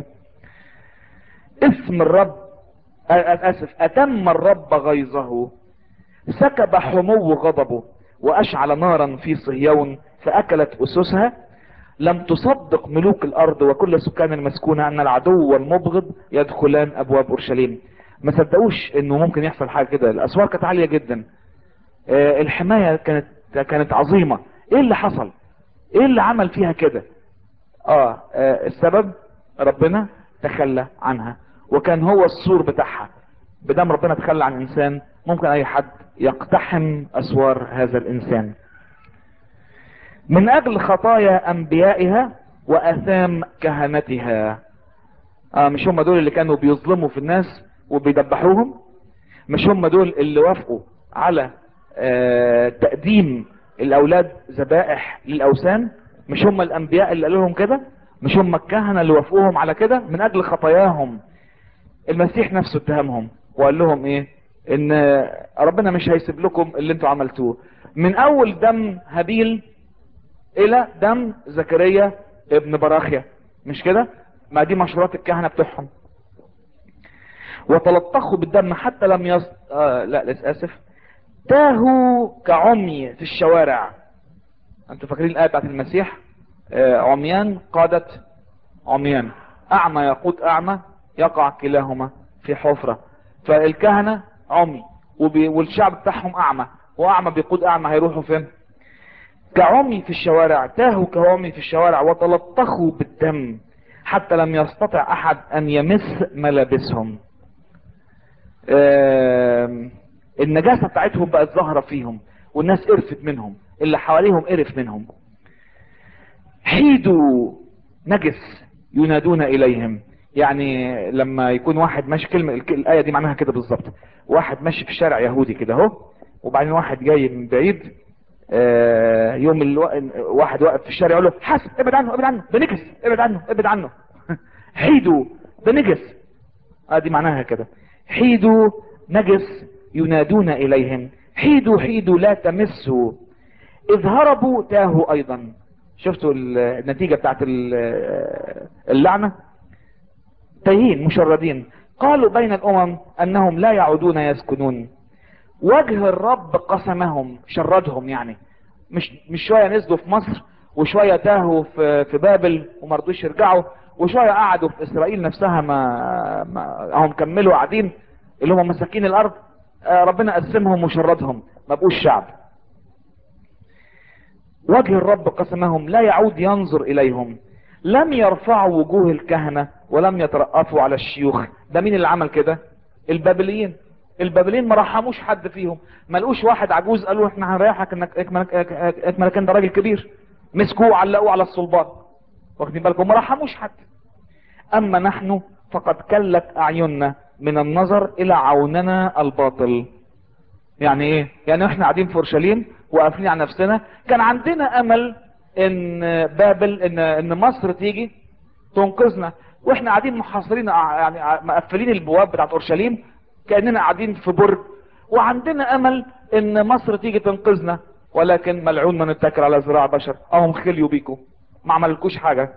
اسم الرب اسف اتم الرب غيظه سكب حمو غضبه واشعل نارا في صهيون فاكلت اسسها لم تصدق ملوك الارض وكل سكان المسكونة ان العدو والمبغض يدخلان ابواب اورشليم ما صدقوش انه ممكن يحصل حاجه كده الاسوار كانت عاليه جدا آه، الحمايه كانت كانت عظيمه ايه اللي حصل ايه اللي عمل فيها كده اه آه، السبب ربنا تخلى عنها وكان هو السور بتاعها بدام ربنا تخلى عن انسان ممكن اي حد يقتحم اسوار هذا الانسان من اجل خطايا انبيائها واثام كهنتها آه مش هم دول اللي كانوا بيظلموا في الناس وبيدبحوهم مش هم دول اللي وافقوا على آه تقديم الاولاد ذبائح للاوثان مش هم الانبياء اللي قالوا لهم كده مش هم الكهنه اللي وافقوهم على كده من اجل خطاياهم المسيح نفسه اتهمهم وقال لهم ايه ان ربنا مش هيسيب لكم اللي انتوا عملتوه من اول دم هابيل الى دم زكريا ابن براخيا مش كده ما دي مشروعات الكهنة بتوعهم وتلطخوا بالدم حتى لم يص... آه لا للاسف تاهوا كعمي في الشوارع انتوا فاكرين الايه بتاعت المسيح آه عميان قادت عميان اعمى يقود اعمى يقع كلاهما في حفرة فالكهنة عمي وبي... والشعب بتاعهم اعمى واعمى بيقود اعمى هيروحوا فين كعمي في الشوارع تاهوا كعمي في الشوارع وتلطخوا بالدم حتى لم يستطع احد ان يمس ملابسهم آم، النجاسة بتاعتهم بقت ظاهرة فيهم والناس قرفت منهم اللي حواليهم قرف منهم حيدوا نجس ينادون اليهم يعني لما يكون واحد ماشي كلمة الك- الآية دي معناها كده بالظبط واحد ماشي في الشارع يهودي كده اهو وبعدين واحد جاي من بعيد آه، يوم الو... واحد واقف في الشارع يقول له حسب ابعد عنه ابعد عنه ده نجس ابعد عنه ابعد عنه حيدوا ده نجس اه دي معناها كده حيدوا نجس ينادون اليهم حيدوا حيدوا لا تمسوا اذ هربوا تاهوا ايضا شفتوا ال- النتيجة بتاعت ال- اللعنة تايهين مشردين قالوا بين الامم انهم لا يعودون يسكنون وجه الرب قسمهم شردهم يعني مش مش شويه نزلوا في مصر وشويه تاهوا في في بابل وما رضوش يرجعوا وشويه قعدوا في اسرائيل نفسها ما, ما هم كملوا قاعدين اللي هم مساكين الارض آه، ربنا قسمهم وشردهم ما بقوش شعب وجه الرب قسمهم لا يعود ينظر اليهم لم يرفعوا وجوه الكهنة ولم يترأفوا على الشيوخ ده مين اللي عمل كده البابليين البابليين ما رحموش حد فيهم ما لقوش واحد عجوز قالوا احنا هنريحك انك اكملك اكملك انت راجل كبير مسكوه وعلقوه على الصلبان واخدين بالكم ما رحموش حد اما نحن فقد كلت اعيننا من النظر الى عوننا الباطل يعني ايه يعني احنا قاعدين في اورشليم وقافلين على نفسنا كان عندنا امل ان بابل ان ان مصر تيجي تنقذنا واحنا قاعدين محاصرين ع- يعني ع- مقفلين البواب بتاعت اورشليم كاننا قاعدين في برج وعندنا امل ان مصر تيجي تنقذنا ولكن ملعون من اتكل على ذراع بشر اهم خليوا بيكم ما عملكوش حاجه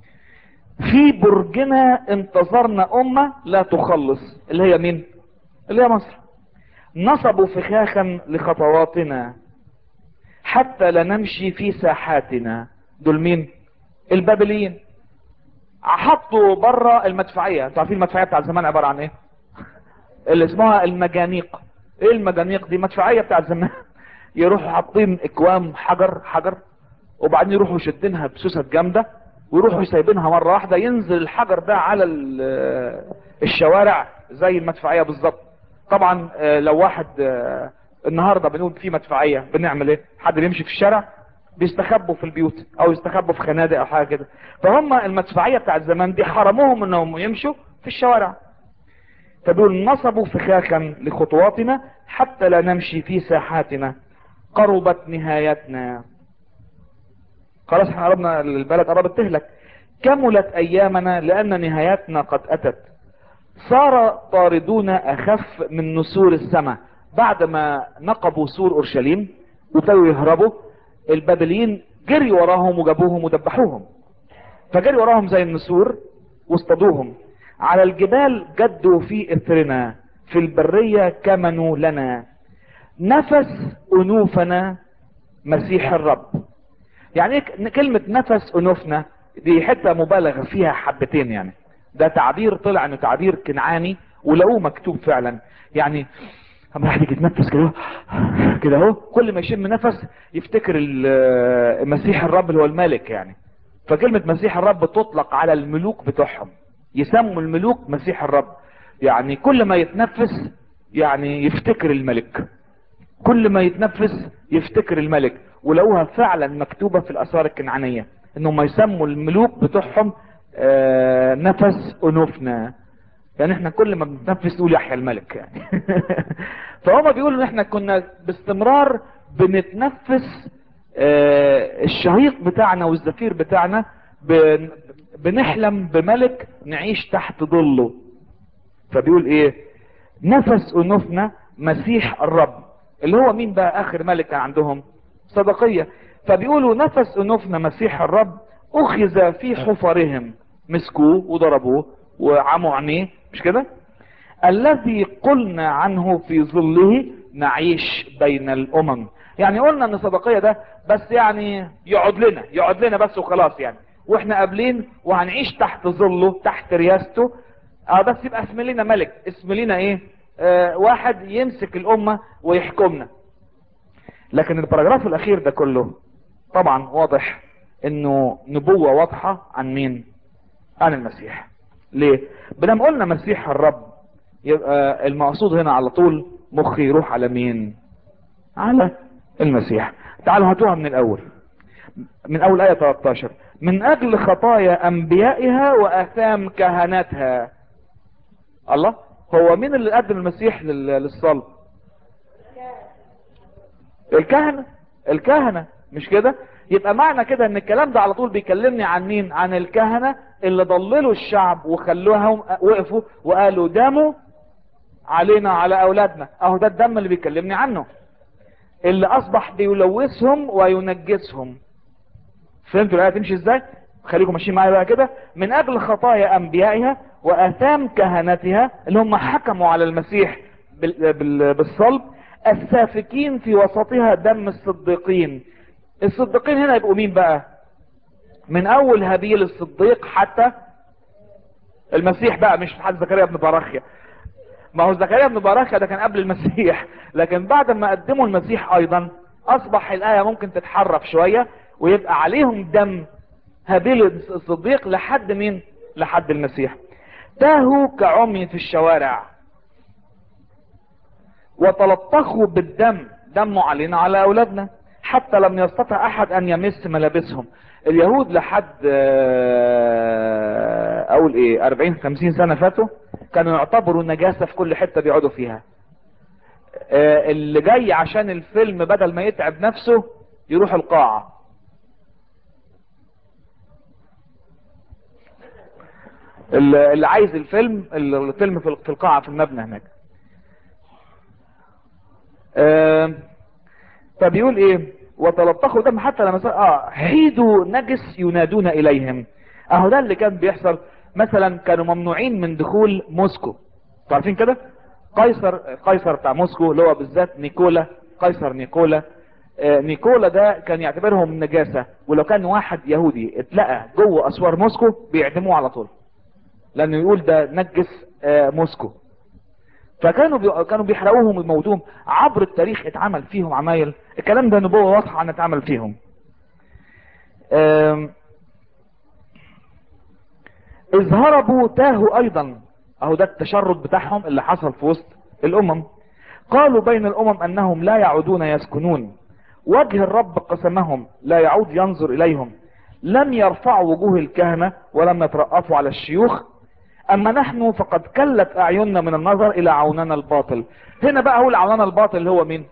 في برجنا انتظرنا امه لا تخلص اللي هي مين اللي هي مصر نصبوا فخاخا لخطواتنا حتى لا نمشي في ساحاتنا دول مين البابليين حطوا بره المدفعيه انتوا عارفين المدفعيه بتاع زمان عباره عن ايه اللي اسمها المجانيق ايه المجانيق دي مدفعيه بتاع زمان يروحوا حاطين اكوام حجر حجر وبعدين يروحوا شدينها بسوسة جامدة ويروحوا سايبينها مرة واحدة ينزل الحجر ده على ال- الشوارع زي المدفعية بالظبط طبعا آه، لو واحد آه، النهاردة بنقول في مدفعية بنعمل ايه حد بيمشي في الشارع بيستخبوا في البيوت او يستخبوا في خنادق او حاجة كده فهم المدفعية بتاع الزمان دي حرموهم انهم يمشوا في الشوارع فدول نصبوا فخاخا لخطواتنا حتى لا نمشي في ساحاتنا قربت نهايتنا خلاص احنا قربنا البلد قربت تهلك كملت ايامنا لان نهايتنا قد اتت صار طاردون اخف من نسور السماء بعد ما نقبوا سور اورشليم وابتدوا يهربوا البابليين جري وراهم وجابوهم ودبحوهم فجري وراهم زي النسور واصطادوهم على الجبال جدوا في اثرنا في البرية كمنوا لنا نفس انوفنا مسيح الرب يعني ايه ك- كلمة نفس انوفنا دي حتة مبالغة فيها حبتين يعني ده تعبير طلع انه تعبير كنعاني ولقوه مكتوب فعلا يعني اما الواحد يجي يتنفس كده كده اهو كل ما يشم نفس يفتكر ال- مسيح الرب اللي هو الملك يعني فكلمة مسيح الرب تطلق على الملوك بتوعهم يسموا الملوك مسيح الرب يعني كل ما يتنفس يعني يفتكر الملك كل ما يتنفس يفتكر الملك ولقوها فعلا مكتوبة في الآثار الكنعانية انهم يسموا الملوك بتوعهم آه، نفس انوفنا يعني احنا كل ما بنتنفس نقول يحيى الملك يعني فهم بيقولوا ان احنا كنا باستمرار بنتنفس آه، الشهيق بتاعنا والزفير بتاعنا بن- بنحلم بملك نعيش تحت ظله فبيقول ايه نفس انوفنا مسيح الرب اللي هو مين بقى اخر ملك كان عندهم صدقية فبيقولوا نفس انوفنا مسيح الرب اخذ في حفرهم مسكوه وضربوه وعموا عينيه مش كده الذي قلنا عنه في ظله نعيش بين الامم يعني قلنا ان صدقية ده بس يعني يقعد لنا يقعد لنا بس وخلاص يعني واحنا قابلين وهنعيش تحت ظله تحت رياسته اه بس يبقى اسم لنا ملك اسم لنا ايه آه واحد يمسك الامة ويحكمنا لكن البراجراف الاخير ده كله طبعا واضح انه نبوة واضحة عن مين عن المسيح ليه بلما قلنا مسيح الرب يبقى المقصود هنا على طول مخي يروح على مين على المسيح تعالوا هاتوها من الاول من اول ايه 13 من اجل خطايا انبيائها واثام كهنتها الله هو مين اللي قدم المسيح لل- للصلب الكهنة الكهنة مش كده يبقى معنى كده ان الكلام ده على طول بيكلمني عن مين عن الكهنة اللي ضللوا الشعب وخلوهم وقفوا وقالوا دمه علينا على اولادنا اهو ده الدم اللي بيكلمني عنه اللي اصبح بيلوثهم وينجسهم فهمتوا الايه تمشي ازاي خليكم ماشيين معايا بقى كده من اجل خطايا انبيائها واثام كهنتها اللي هم حكموا على المسيح بال- بال- بالصلب السافكين في وسطها دم الصديقين الصديقين هنا يبقوا مين بقى من اول هابيل الصديق حتى المسيح بقى مش حد زكريا بن براخيا ما هو زكريا بن براخيا ده كان قبل المسيح لكن بعد ما قدموا المسيح ايضا اصبح الايه ممكن تتحرف شويه ويبقى عليهم دم هابيل الصديق لحد مين لحد المسيح تاهوا كعمي في الشوارع وتلطخوا بالدم دموا علينا على اولادنا حتى لم يستطع احد ان يمس ملابسهم اليهود لحد آه، اقول ايه 40 50 سنه فاتوا كانوا يعتبروا نجاسه في كل حته بيقعدوا فيها آه، اللي جاي عشان الفيلم بدل ما يتعب نفسه يروح القاعه اللي اللي عايز الفيلم الفيلم في في القاعه في المبنى هناك آه، فبيقول ايه وتلطخوا دم حتى لما سأل اه حيدوا نجس ينادون اليهم اهو ده اللي كان بيحصل مثلا كانوا ممنوعين من دخول موسكو انتوا عارفين كده قيصر قيصر بتاع موسكو اللي هو بالذات نيكولا قيصر نيكولا آه، نيكولا ده كان يعتبرهم نجاسة ولو كان واحد يهودي اتلقى جوه اسوار موسكو بيعدموه على طول لانه يقول ده نجس آه، موسكو فكانوا بي... كانوا بيحرقوهم ويموتوهم عبر التاريخ اتعمل فيهم عمايل الكلام ده نبوة واضحة ان اتعمل فيهم آم، اذ هربوا تاهوا ايضا اهو ده التشرد بتاعهم اللي حصل في وسط الامم قالوا بين الامم انهم لا يعودون يسكنون وجه الرب قسمهم لا يعود ينظر اليهم لم يرفعوا وجوه الكهنة ولم يترأفوا على الشيوخ اما نحن فقد كلت اعيننا من النظر الى عوننا الباطل هنا بقى هو العوننا الباطل اللي هو مين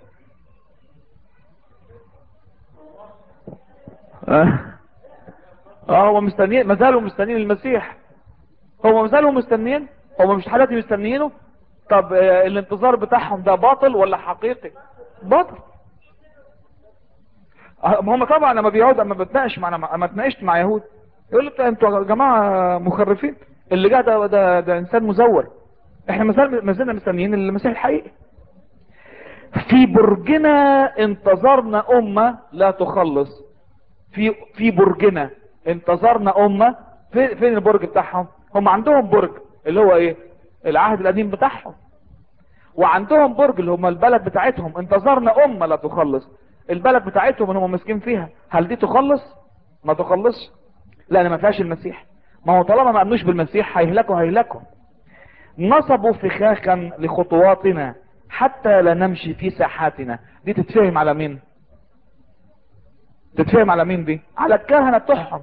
اه آه، هو مستنيين ما زالوا مستنيين المسيح هو ما زالوا مستنيين هو مش حالاتي مستنيينه طب آه، الانتظار بتاعهم ده باطل ولا حقيقي باطل آه، ما هم طبعا لما بيقعد اما بتناقش مع اما اتناقشت مع يهود يقول لي انتوا يا جماعه مخرفين اللي جه ده, ده ده انسان مزور احنا ما زال- ما زلنا مستنيين المسيح الحقيقي في برجنا انتظرنا امه لا تخلص في في برجنا انتظرنا امه في- فين البرج بتاعهم هم عندهم برج اللي هو ايه العهد القديم بتاعهم وعندهم برج اللي هم البلد بتاعتهم انتظرنا امه لا تخلص البلد بتاعتهم اللي هم ماسكين فيها هل دي تخلص ما تخلصش لان ما فيهاش المسيح ما هو طالما ما امنوش بالمسيح هيهلكوا هيهلكوا نصبوا فخاخا لخطواتنا حتى لا نمشي في ساحاتنا دي تتفهم على مين تتفهم على مين دي على الكهنة بتوعهم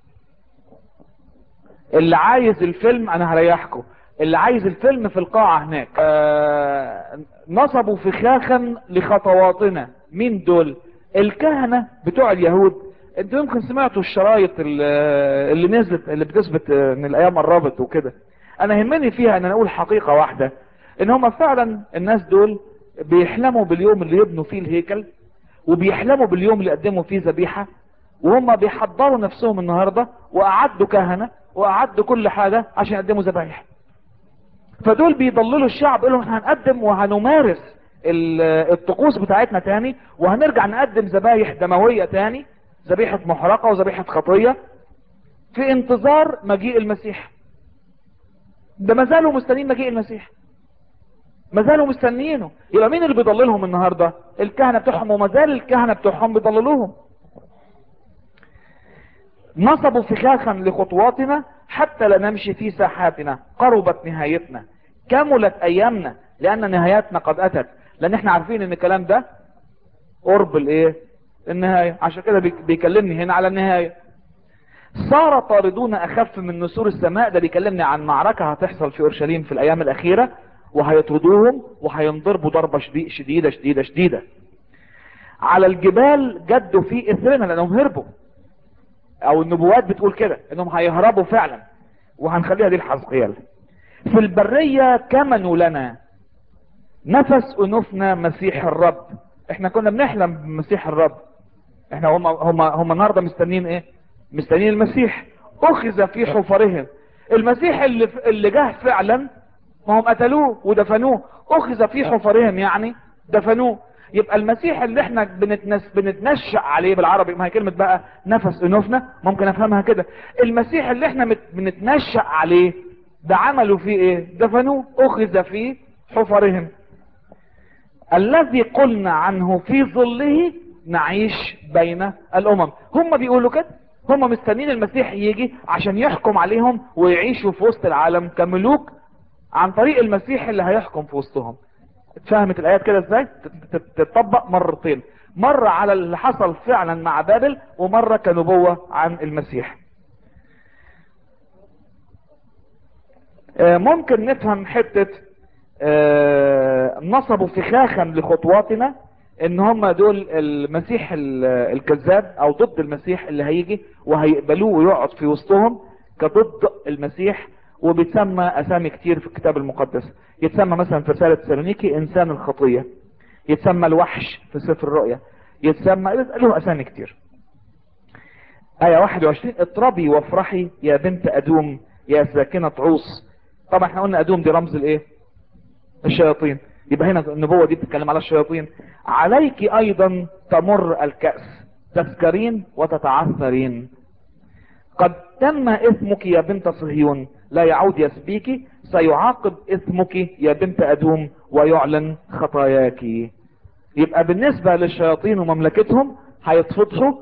اللي عايز الفيلم انا هريحكم اللي عايز الفيلم في القاعة هناك آه نصبوا فخاخا لخطواتنا مين دول الكهنة بتوع اليهود انتوا يمكن سمعتوا الشرايط اللي, اللي نزلت اللي بتثبت ان الايام قربت وكده انا يهمني فيها ان انا اقول حقيقة واحدة ان هم فعلا الناس دول بيحلموا باليوم اللي يبنوا فيه الهيكل وبيحلموا باليوم اللي يقدموا فيه ذبيحة وهم بيحضروا نفسهم النهاردة واعدوا كهنة واعدوا كل حاجة عشان يقدموا ذبايح فدول بيضللوا الشعب يقولوا احنا هنقدم وهنمارس الطقوس بتاعتنا تاني وهنرجع نقدم ذبايح دموية تاني ذبيحة محرقة وذبيحة خطية في انتظار مجيء المسيح ده ما زالوا مستنيين مجيء المسيح ما زالوا مستنيينه يبقى مين اللي بيضللهم النهاردة الكهنة بتوعهم وما زال الكهنة بتوعهم بيضللوهم نصبوا فخاخا لخطواتنا حتى لا نمشي في ساحاتنا قربت نهايتنا كملت ايامنا لان نهايتنا قد اتت لان احنا عارفين ان الكلام ده قرب الايه النهاية عشان كده بيكلمني هنا على النهاية صار طاردون اخف من نسور السماء ده بيكلمني عن معركة هتحصل في اورشليم في الايام الاخيرة وهيطردوهم وهينضربوا ضربة شديدة شديدة شديدة على الجبال جدوا في اثرنا لانهم هربوا او النبوات بتقول كده انهم هيهربوا فعلا وهنخليها دي الحزقيال في البرية كمنوا لنا نفس انوفنا مسيح الرب احنا كنا بنحلم بمسيح الرب احنا هم هم هم النهارده مستنيين ايه مستنيين المسيح اخذ في حفرهم المسيح اللي اللي جه فعلا ما هم قتلوه ودفنوه اخذ في حفرهم يعني دفنوه يبقى المسيح اللي احنا بنتنس بنتنشأ عليه بالعربي ما هي كلمة بقى نفس انوفنا ممكن افهمها كده المسيح اللي احنا مت- بنتنشأ عليه ده عملوا فيه ايه دفنوه اخذ في حفرهم الذي قلنا عنه في ظله نعيش بين الامم هم بيقولوا كده هم مستنين المسيح يجي عشان يحكم عليهم ويعيشوا في وسط العالم كملوك عن طريق المسيح اللي هيحكم في وسطهم اتفهمت الايات كده ازاي تت- تت- تتطبق مرتين مرة على اللي حصل فعلا مع بابل ومرة كنبوة عن المسيح آه، ممكن نفهم حتة آه، نصبوا فخاخا لخطواتنا ان هم دول المسيح ال- الكذاب او ضد المسيح اللي هيجي وهيقبلوه ويقعد في وسطهم كضد المسيح وبيتسمى اسامي كتير في الكتاب المقدس يتسمى مثلا في رسالة سالونيكي انسان الخطية يتسمى الوحش في سفر الرؤيا يتسمى له اسامي كتير آية 21 اطربي وافرحي يا بنت أدوم يا ساكنة عوص طبعا احنا قلنا أدوم دي رمز الايه الشياطين يبقى هنا النبوة دي بتتكلم على الشياطين عليك ايضا تمر الكأس تسكرين وتتعثرين قد تم اسمك يا بنت صهيون لا يعود يسبيك سيعاقب اسمك يا بنت أدوم ويعلن خطاياك يبقى بالنسبة للشياطين ومملكتهم هيتفضحوا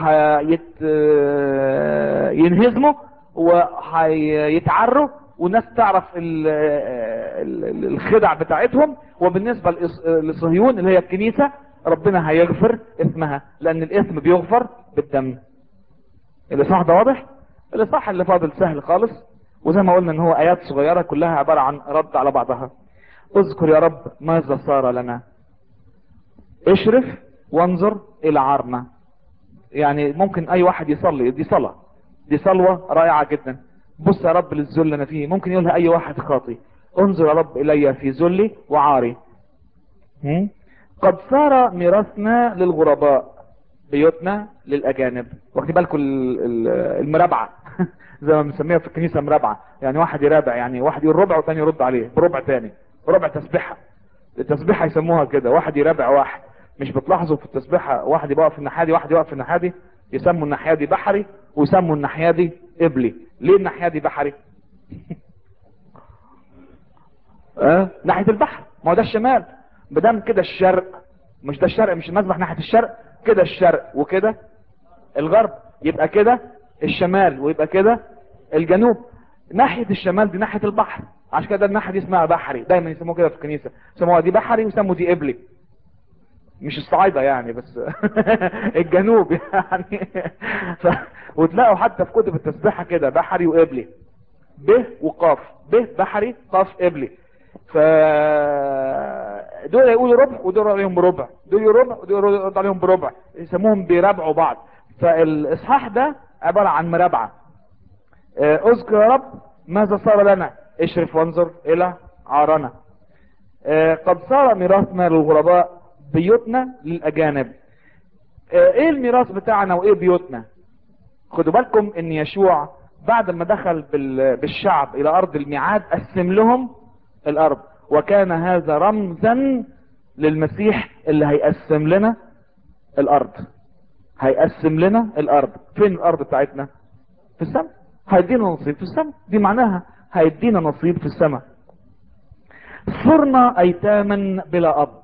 وهينهزموا وهيتعروا والناس تعرف ال- ال- الخدع بتاعتهم وبالنسبة لإس- لصهيون اللي هي الكنيسة ربنا هيغفر اسمها لان الاسم بيغفر بالدم الاصحاح ده واضح الاصحاح اللي فاضل سهل خالص وزي ما قلنا ان هو ايات صغيرة كلها عبارة عن رد على بعضها اذكر يا رب ماذا صار لنا اشرف وانظر الى عارنا يعني ممكن اي واحد يصلي دي صلاة دي صلوة رائعة جدا بص يا رب للذل اللي انا فيه ممكن يقولها اي واحد خاطي انظر يا رب الي في ذلي وعاري هم؟ قد صار ميراثنا للغرباء بيوتنا للاجانب واخدين بالكم ال- ال- المرابعة زي ما بنسميها في الكنيسة مرابعة يعني واحد يرابع يعني واحد يقول ربع والتاني يرد عليه بربع تاني ربع تسبيحة التسبيحة يسموها كده واحد يرابع واحد مش بتلاحظوا في التسبيحة واحد يبقى في الناحية دي واحد يقف في الناحية دي يسموا الناحية دي بحري ويسموا الناحية دي قبلي ليه الناحية دي بحري اه ناحية البحر ما هو ده الشمال بدم كده الشرق مش ده الشرق مش المذبح ناحية الشرق كده الشرق وكده الغرب يبقى كده الشمال ويبقى كده الجنوب ناحية الشمال دي ناحية البحر عشان كده الناحية دي اسمها بحري دايما يسموها كده في الكنيسة يسموها دي بحري ويسموا دي قبلي مش الصعايدة يعني بس الجنوب يعني ف... وتلاقوا حتى في كتب التسبيحة كده بحري وقبلي ب وقاف ب بحري قاف قبلي ف دول يقولوا ربع ودول عليهم بربع دول يقولوا ربع ودول يرد عليهم بربع يسموهم بيرابعوا بعض فالاصحاح ده عبارة عن مرابعة آه، اذكر يا رب ماذا صار لنا اشرف وانظر الى عارنا آه، قد صار ميراثنا للغرباء بيوتنا للاجانب آه، ايه الميراث بتاعنا وايه بيوتنا خدوا بالكم ان يشوع بعد ما دخل بال- بالشعب الى ارض الميعاد قسم لهم الارض وكان هذا رمزا للمسيح اللي هيقسم لنا الارض هيقسم لنا الارض فين الارض بتاعتنا في السماء هيدينا نصيب في السماء دي معناها هيدينا نصيب في السماء صرنا ايتاما بلا اب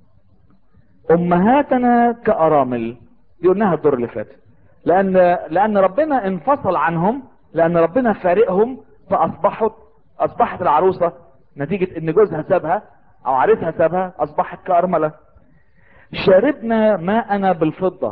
امهاتنا كارامل دي قلناها الدور اللي فات لان لان ربنا انفصل عنهم لان ربنا فارقهم فاصبحت اصبحت العروسه نتيجه ان جوزها سابها او عريسها سابها اصبحت كارمله شربنا ماءنا بالفضه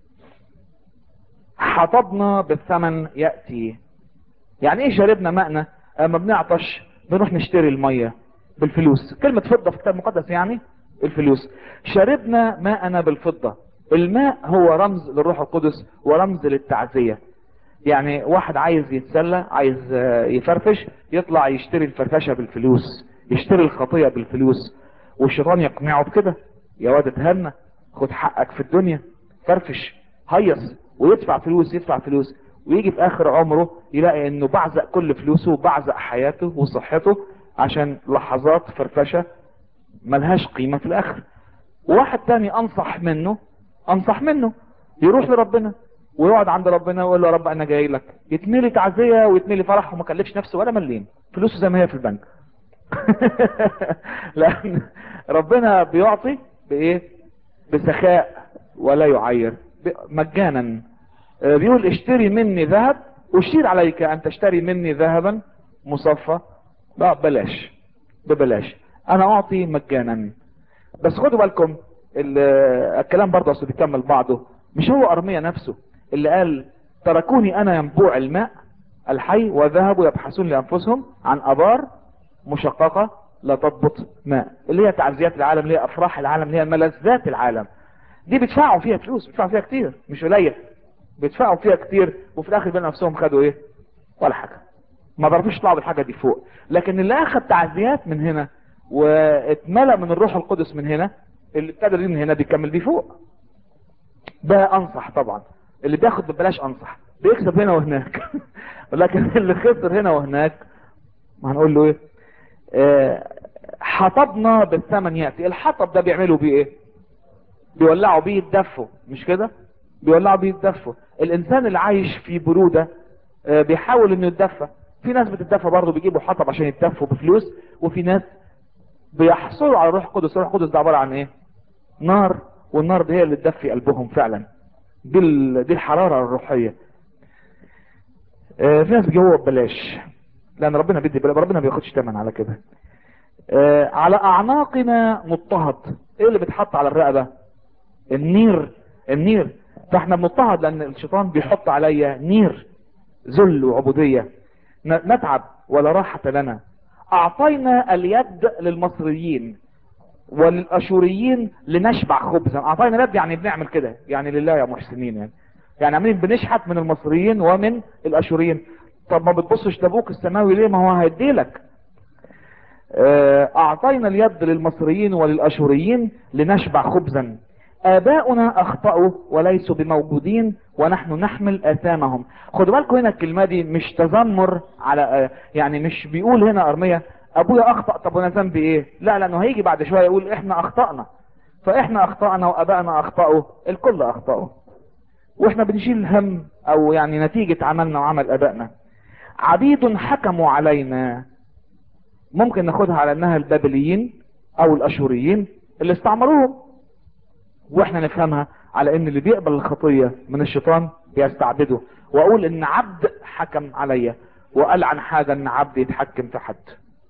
حطبنا بالثمن ياتي يعني ايه شربنا ماءنا اما بنعطش بنروح نشتري الميه بالفلوس كلمه فضه في الكتاب المقدس يعني الفلوس شربنا ماءنا بالفضه الماء هو رمز للروح القدس ورمز للتعزيه يعني واحد عايز يتسلى عايز آه، يفرفش يطلع يشتري الفرفشه بالفلوس يشتري الخطيه بالفلوس والشيطان يقنعه بكده يا واد اتهنى خد حقك في الدنيا فرفش هيص ويدفع فلوس يدفع فلوس ويجي في اخر عمره يلاقي انه بعزق كل فلوسه وبعزق حياته وصحته عشان لحظات فرفشه ملهاش قيمه في الاخر وواحد تاني انصح منه انصح منه يروح لربنا ويقعد عند ربنا ويقول له يا رب انا جاي لك يتملي تعزيه ويتملي فرح وما كلفش نفسه ولا مليم فلوسه زي ما هي في البنك لان ربنا بيعطي بايه بسخاء ولا يعير ب- مجانا آه، بيقول اشتري مني ذهب اشير عليك ان تشتري مني ذهبا مصفى لا بلاش ببلاش انا اعطي مجانا بس خدوا بالكم ال- الكلام برضه اصل بيكمل بعضه مش هو ارميا نفسه اللي قال تركوني انا ينبوع الماء الحي وذهبوا يبحثون لانفسهم عن ابار مشققه لا تضبط ماء اللي هي تعزيات العالم اللي هي افراح العالم اللي هي ملذات العالم دي بيدفعوا فيها فلوس بيدفعوا فيها كتير مش قليل بيدفعوا فيها كتير وفي الاخر بين نفسهم خدوا ايه ولا حاجه ما بيعرفوش يطلعوا بالحاجه دي فوق لكن اللي اخذ تعزيات من هنا واتملأ من الروح القدس من هنا اللي ابتدى دي من هنا بيكمل دي فوق ده انصح طبعا اللي بياخد ببلاش انصح بيكسب هنا وهناك لكن اللي خسر هنا وهناك ما هنقول له ايه آه، حطبنا بالثمن ياتي الحطب ده بيعملوا بيه ايه بيولعوا بيه يتدفوا مش كده بيولعوا بيه يتدفوا الانسان اللي عايش في برودة آه، بيحاول انه يتدفى في ناس بتتدفى برضه بيجيبوا حطب عشان يتدفوا بفلوس وفي ناس بيحصلوا على الروح القدس الروح القدس ده عبارة عن ايه نار والنار دي هي اللي تدفي قلبهم فعلا دي, ال- دي الحرارة الروحية آه، في ناس بيجيبوها ببلاش لان ربنا بيدي بلا- ربنا ما بياخدش تمن على كده آه، على اعناقنا مضطهد ايه اللي بيتحط على الرقبة النير النير فاحنا بنضطهد لان الشيطان بيحط عليا نير ذل وعبودية ن- نتعب ولا راحة لنا اعطينا اليد للمصريين وللاشوريين لنشبع خبزا اعطينا اليد يعني بنعمل كده يعني لله يا محسنين يعني يعني عاملين بنشحت من المصريين ومن الاشوريين طب ما بتبصش لابوك السماوي ليه ما هو هيديلك آه، اعطينا اليد للمصريين وللاشوريين لنشبع خبزا اباؤنا اخطأوا وليسوا بموجودين ونحن نحمل اثامهم خدوا بالكم هنا الكلمه دي مش تذمر على آه، يعني مش بيقول هنا ارميه ابويا اخطأ طب وانا ذنبي ايه لا لانه هيجي بعد شويه يقول احنا اخطأنا فاحنا اخطأنا وابائنا اخطأوا الكل اخطأوا واحنا بنشيل هم او يعني نتيجة عملنا وعمل ابائنا عبيد حكموا علينا ممكن ناخدها على انها البابليين او الاشوريين اللي استعمروهم واحنا نفهمها على ان اللي بيقبل الخطية من الشيطان بيستعبده واقول ان عبد حكم عليا وقال عن حاجة ان عبد يتحكم في حد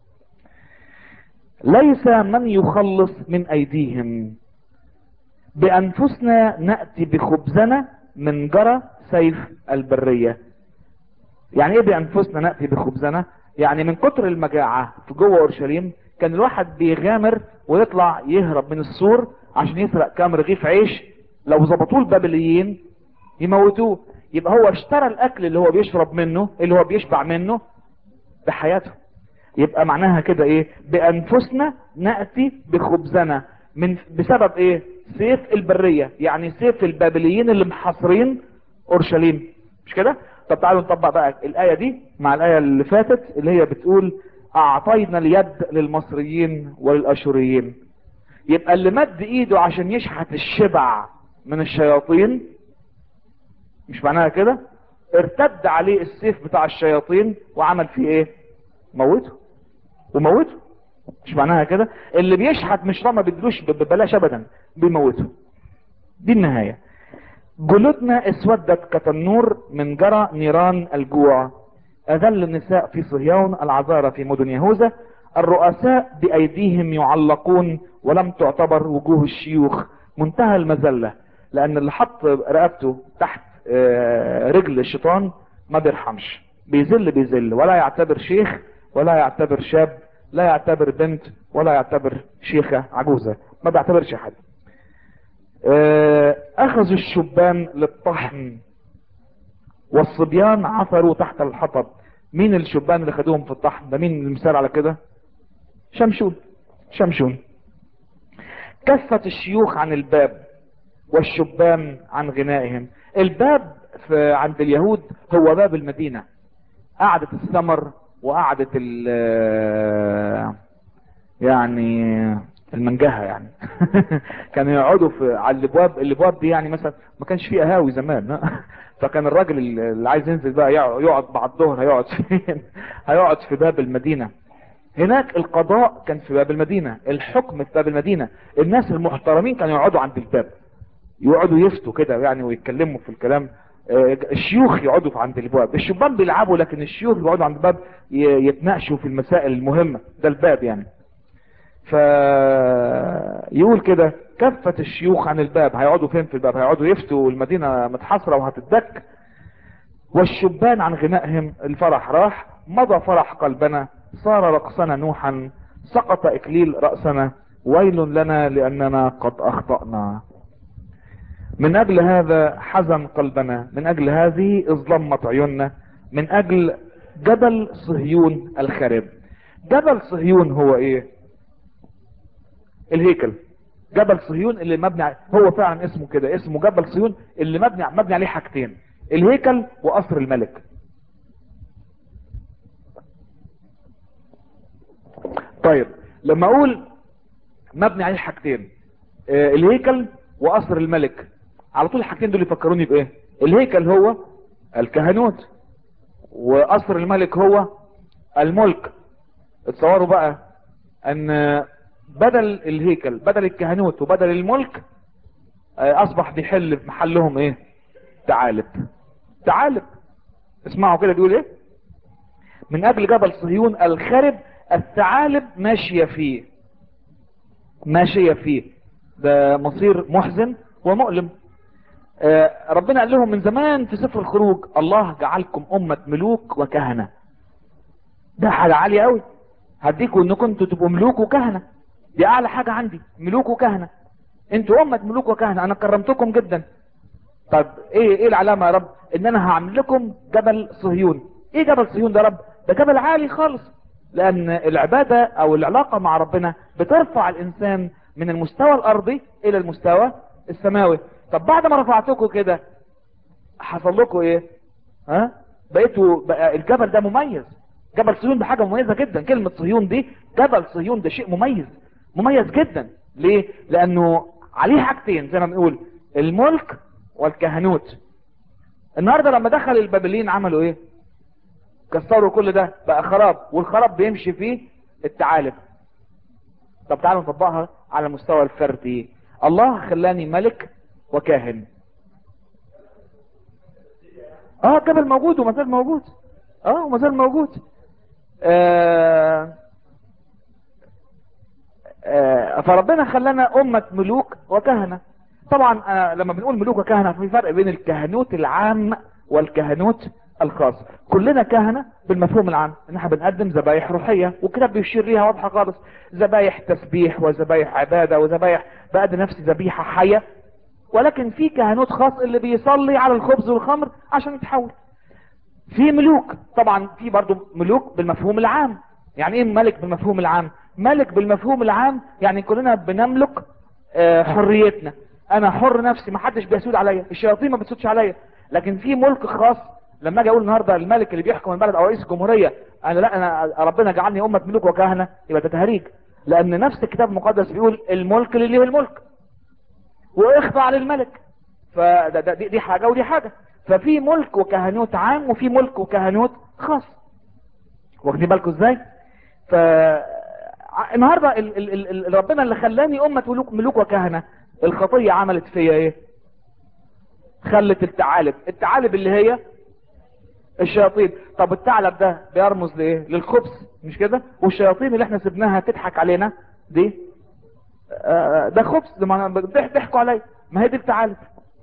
ليس من يخلص من ايديهم بانفسنا نأتي بخبزنا من جرى سيف البرية يعني ايه بانفسنا نأتي بخبزنا يعني من كتر المجاعة في جوه اورشليم كان الواحد بيغامر ويطلع يهرب من السور عشان يسرق كام رغيف عيش لو ظبطوه البابليين يموتوه يبقى هو اشترى الاكل اللي هو بيشرب منه اللي هو بيشبع منه بحياته يبقى معناها كده ايه بانفسنا نأتي بخبزنا من بسبب ايه سيف البرية يعني سيف البابليين اللي محاصرين اورشليم مش كده طب تعالوا نطبق بقى الاية دي مع الاية اللي فاتت اللي هي بتقول اعطينا اليد للمصريين وللاشوريين يبقى اللي مد ايده عشان يشحت الشبع من الشياطين مش معناها كده ارتد عليه السيف بتاع الشياطين وعمل فيه ايه موته وموته مش معناها كده اللي بيشحت مش ما بيدلوش ببلاش ابدا بيموته دي النهاية جلودنا اسودت كتنور من جرى نيران الجوع اذل النساء في صهيون العذارى في مدن يهوذا الرؤساء بايديهم يعلقون ولم تعتبر وجوه الشيوخ منتهى المذلة لان اللي حط رقبته تحت رجل الشيطان ما بيرحمش بيذل بيذل ولا يعتبر شيخ ولا يعتبر شاب لا يعتبر بنت ولا يعتبر شيخة عجوزة ما بيعتبرش حد اخذوا الشبان للطحن والصبيان عثروا تحت الحطب مين الشبان اللي خدوهم في الطحن ده مين المثال على كده شمشون شمشون كفت الشيوخ عن الباب والشبان عن غنائهم الباب في عند اليهود هو باب المدينة قعدة الثمر وقعدة ال يعني المنجهة يعني كانوا يقعدوا في على الابواب الابواب دي يعني مثلا ما كانش فيه قهاوي زمان فكان الراجل اللي عايز ينزل بقى يقعد بعد الظهر هيقعد فين هيقعد في باب المدينة هناك القضاء كان في باب المدينة الحكم في باب المدينة الناس المحترمين كانوا يقعدوا عند الباب يقعدوا يفتوا كده يعني ويتكلموا في الكلام الشيوخ يقعدوا عند الباب الشبان بيلعبوا لكن الشيوخ يقعدوا عند الباب يتناقشوا في المسائل المهمة ده الباب يعني فيقول كده كفت الشيوخ عن الباب هيقعدوا فين في الباب هيقعدوا يفتوا المدينة متحصرة وهتدك والشبان عن غنائهم الفرح راح مضى فرح قلبنا صار رقصنا نوحا سقط اكليل رأسنا ويل لنا لاننا قد اخطأنا من اجل هذا حزن قلبنا من اجل هذه اظلمت عيوننا من اجل جبل صهيون الخرب جبل صهيون هو ايه الهيكل جبل صهيون اللي مبني هو فعلا اسمه كده اسمه جبل صهيون اللي مبني مبني عليه حاجتين الهيكل وقصر الملك طيب لما اقول مبني عليه حاجتين آه الهيكل وقصر الملك على طول الحاجتين دول يفكروني بايه الهيكل هو الكهنوت وقصر الملك هو الملك اتصوروا بقى ان بدل الهيكل بدل الكهنوت وبدل الملك اصبح بيحل في محلهم ايه تعالب تعالب اسمعوا كده بيقول ايه من اجل جبل صهيون الخرب الثعالب ماشية فيه ماشية فيه ده مصير محزن ومؤلم آه ربنا قال لهم من زمان في سفر الخروج الله جعلكم أمة ملوك وكهنة ده حاجة عالية قوي هديكم انكم انتوا تبقوا ملوك وكهنة دي اعلى حاجة عندي ملوك وكهنة انتوا أمة ملوك وكهنة انا كرمتكم جدا طب ايه ايه العلامة يا رب ان انا هعمل لكم جبل صهيون ايه جبل صهيون ده يا رب ده جبل عالي خالص لان العبادة او العلاقة مع ربنا بترفع الانسان من المستوى الارضي الى المستوى السماوي طب بعد ما رفعتكم كده حصل لكم ايه ها بقيتوا بقى الجبل ده مميز جبل صهيون ده حاجة مميزة جدا كلمة صهيون دي جبل صهيون ده شيء مميز مميز جدا ليه لانه عليه حاجتين زي ما بنقول الملك والكهنوت النهاردة لما دخل البابليين عملوا ايه كسروا كل ده بقى خراب والخراب بيمشي فيه التعالب طب تعالوا نطبقها على مستوى الفردي الله خلاني ملك وكاهن اه قبل موجود وما زال موجود اه وما زال موجود آه آه فربنا خلانا أمة ملوك وكهنة طبعا آه لما بنقول ملوك وكهنة في فرق بين الكهنوت العام والكهنوت الخاص كلنا كهنة بالمفهوم العام ان احنا بنقدم ذبايح روحية والكتاب بيشير ليها واضحة خالص ذبايح تسبيح وذبايح عبادة وذبايح بقدم نفسي ذبيحة حية ولكن في كهنوت خاص اللي بيصلي على الخبز والخمر عشان يتحول في ملوك طبعا في برضو ملوك بالمفهوم العام يعني ايه ملك بالمفهوم العام ملك بالمفهوم العام يعني كلنا بنملك آه، حريتنا انا حر نفسي ما حدش بيسود عليا الشياطين ما بتسودش عليا لكن في ملك خاص لما اجي اقول النهارده الملك اللي بيحكم البلد او رئيس الجمهوريه انا لا انا ربنا جعلني امه ملوك وكهنه يبقى ده تهريج لان نفس الكتاب المقدس بيقول الملك اللي ليه الملك واخضع للملك فده ده دي, دي حاجه ودي حاجه ففي ملك وكهنوت عام وفي ملك وكهنوت خاص واخدين بالكم ازاي ف ع- النهارده ال... ال... ال... ال- ربنا اللي خلاني امه ملوك ملوك وكهنه الخطيه عملت فيا ايه خلت الثعالب الثعالب اللي هي الشياطين طب الثعلب ده بيرمز لايه للخبز مش كده والشياطين اللي احنا سبناها تضحك علينا دي آه، ده خبز ده ما ضح- ضحكوا عليا ما هي دي الثعالب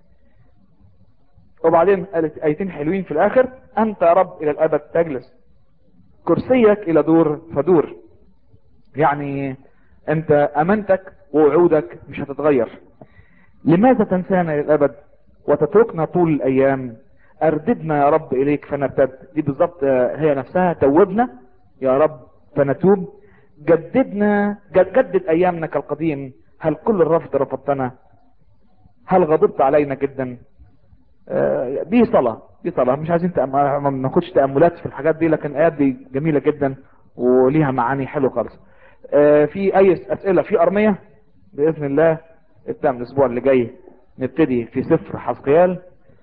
وبعدين قالت ايتين حلوين في الاخر انت يا رب الى الابد تجلس كرسيك الى دور فدور يعني انت امانتك ووعودك مش هتتغير لماذا تنسانا الى الابد وتتركنا طول الايام ارددنا يا رب اليك فنرتد دي بالظبط آه، هي نفسها توبنا يا رب فنتوب جددنا جد جدد ايامنا كالقديم هل كل الرفض رفضتنا هل غضبت علينا جدا آه، دي صلاة دي صلاة مش عايزين تأم... ما بناخدش تأملات في الحاجات دي لكن آيات دي جميلة جدا وليها معاني حلوة خالص آه، في أي أسئلة في أرمية بإذن الله التام الأسبوع اللي جاي نبتدي في سفر حزقيال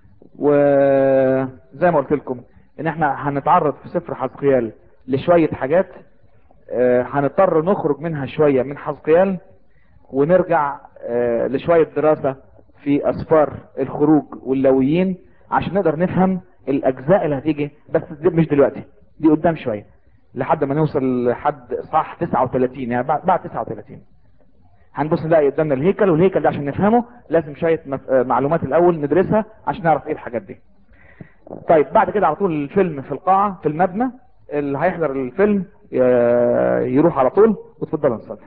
وزي ما قلت لكم ان احنا هنتعرض في سفر حزقيال لشوية حاجات آه، هنضطر نخرج منها شوية من حزقيال ونرجع آه، لشوية دراسة في اسفار الخروج واللويين عشان نقدر نفهم الاجزاء اللي هتيجي بس دي مش دلوقتي دي قدام شوية لحد ما نوصل لحد صح 39 يعني بعد بعد 39 هنبص نلاقي قدامنا الهيكل والهيكل ده عشان نفهمه لازم شوية مف- آه، معلومات الاول ندرسها عشان نعرف ايه الحاجات دي طيب بعد كده على طول الفيلم في القاعة في المبنى اللي هيحضر الفيلم آه، يروح على طول وتفضلوا نصلي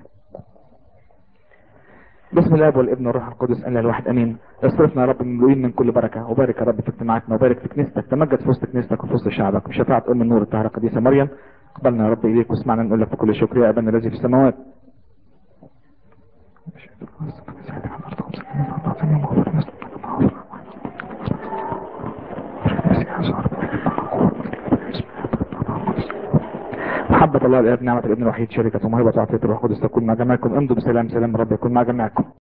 بسم الله والابن والروح القدس الا الواحد امين اصرفنا يا رب مملوئين من كل بركه وبارك يا رب في اجتماعاتنا وبارك في كنيستك تمجد في وسط كنيستك وفي وسط شعبك بشفاعه ام النور الطاهره القديسه مريم اقبلنا يا رب اليك واسمعنا نقول لك بكل شكر يا ابانا الذي في السماوات محبة الله الآب نعمة الابن الوحيد شركة وموهبة وعطية الروح القدس تكون مع جميعكم امضوا بسلام سلام رب يكون مع جميعكم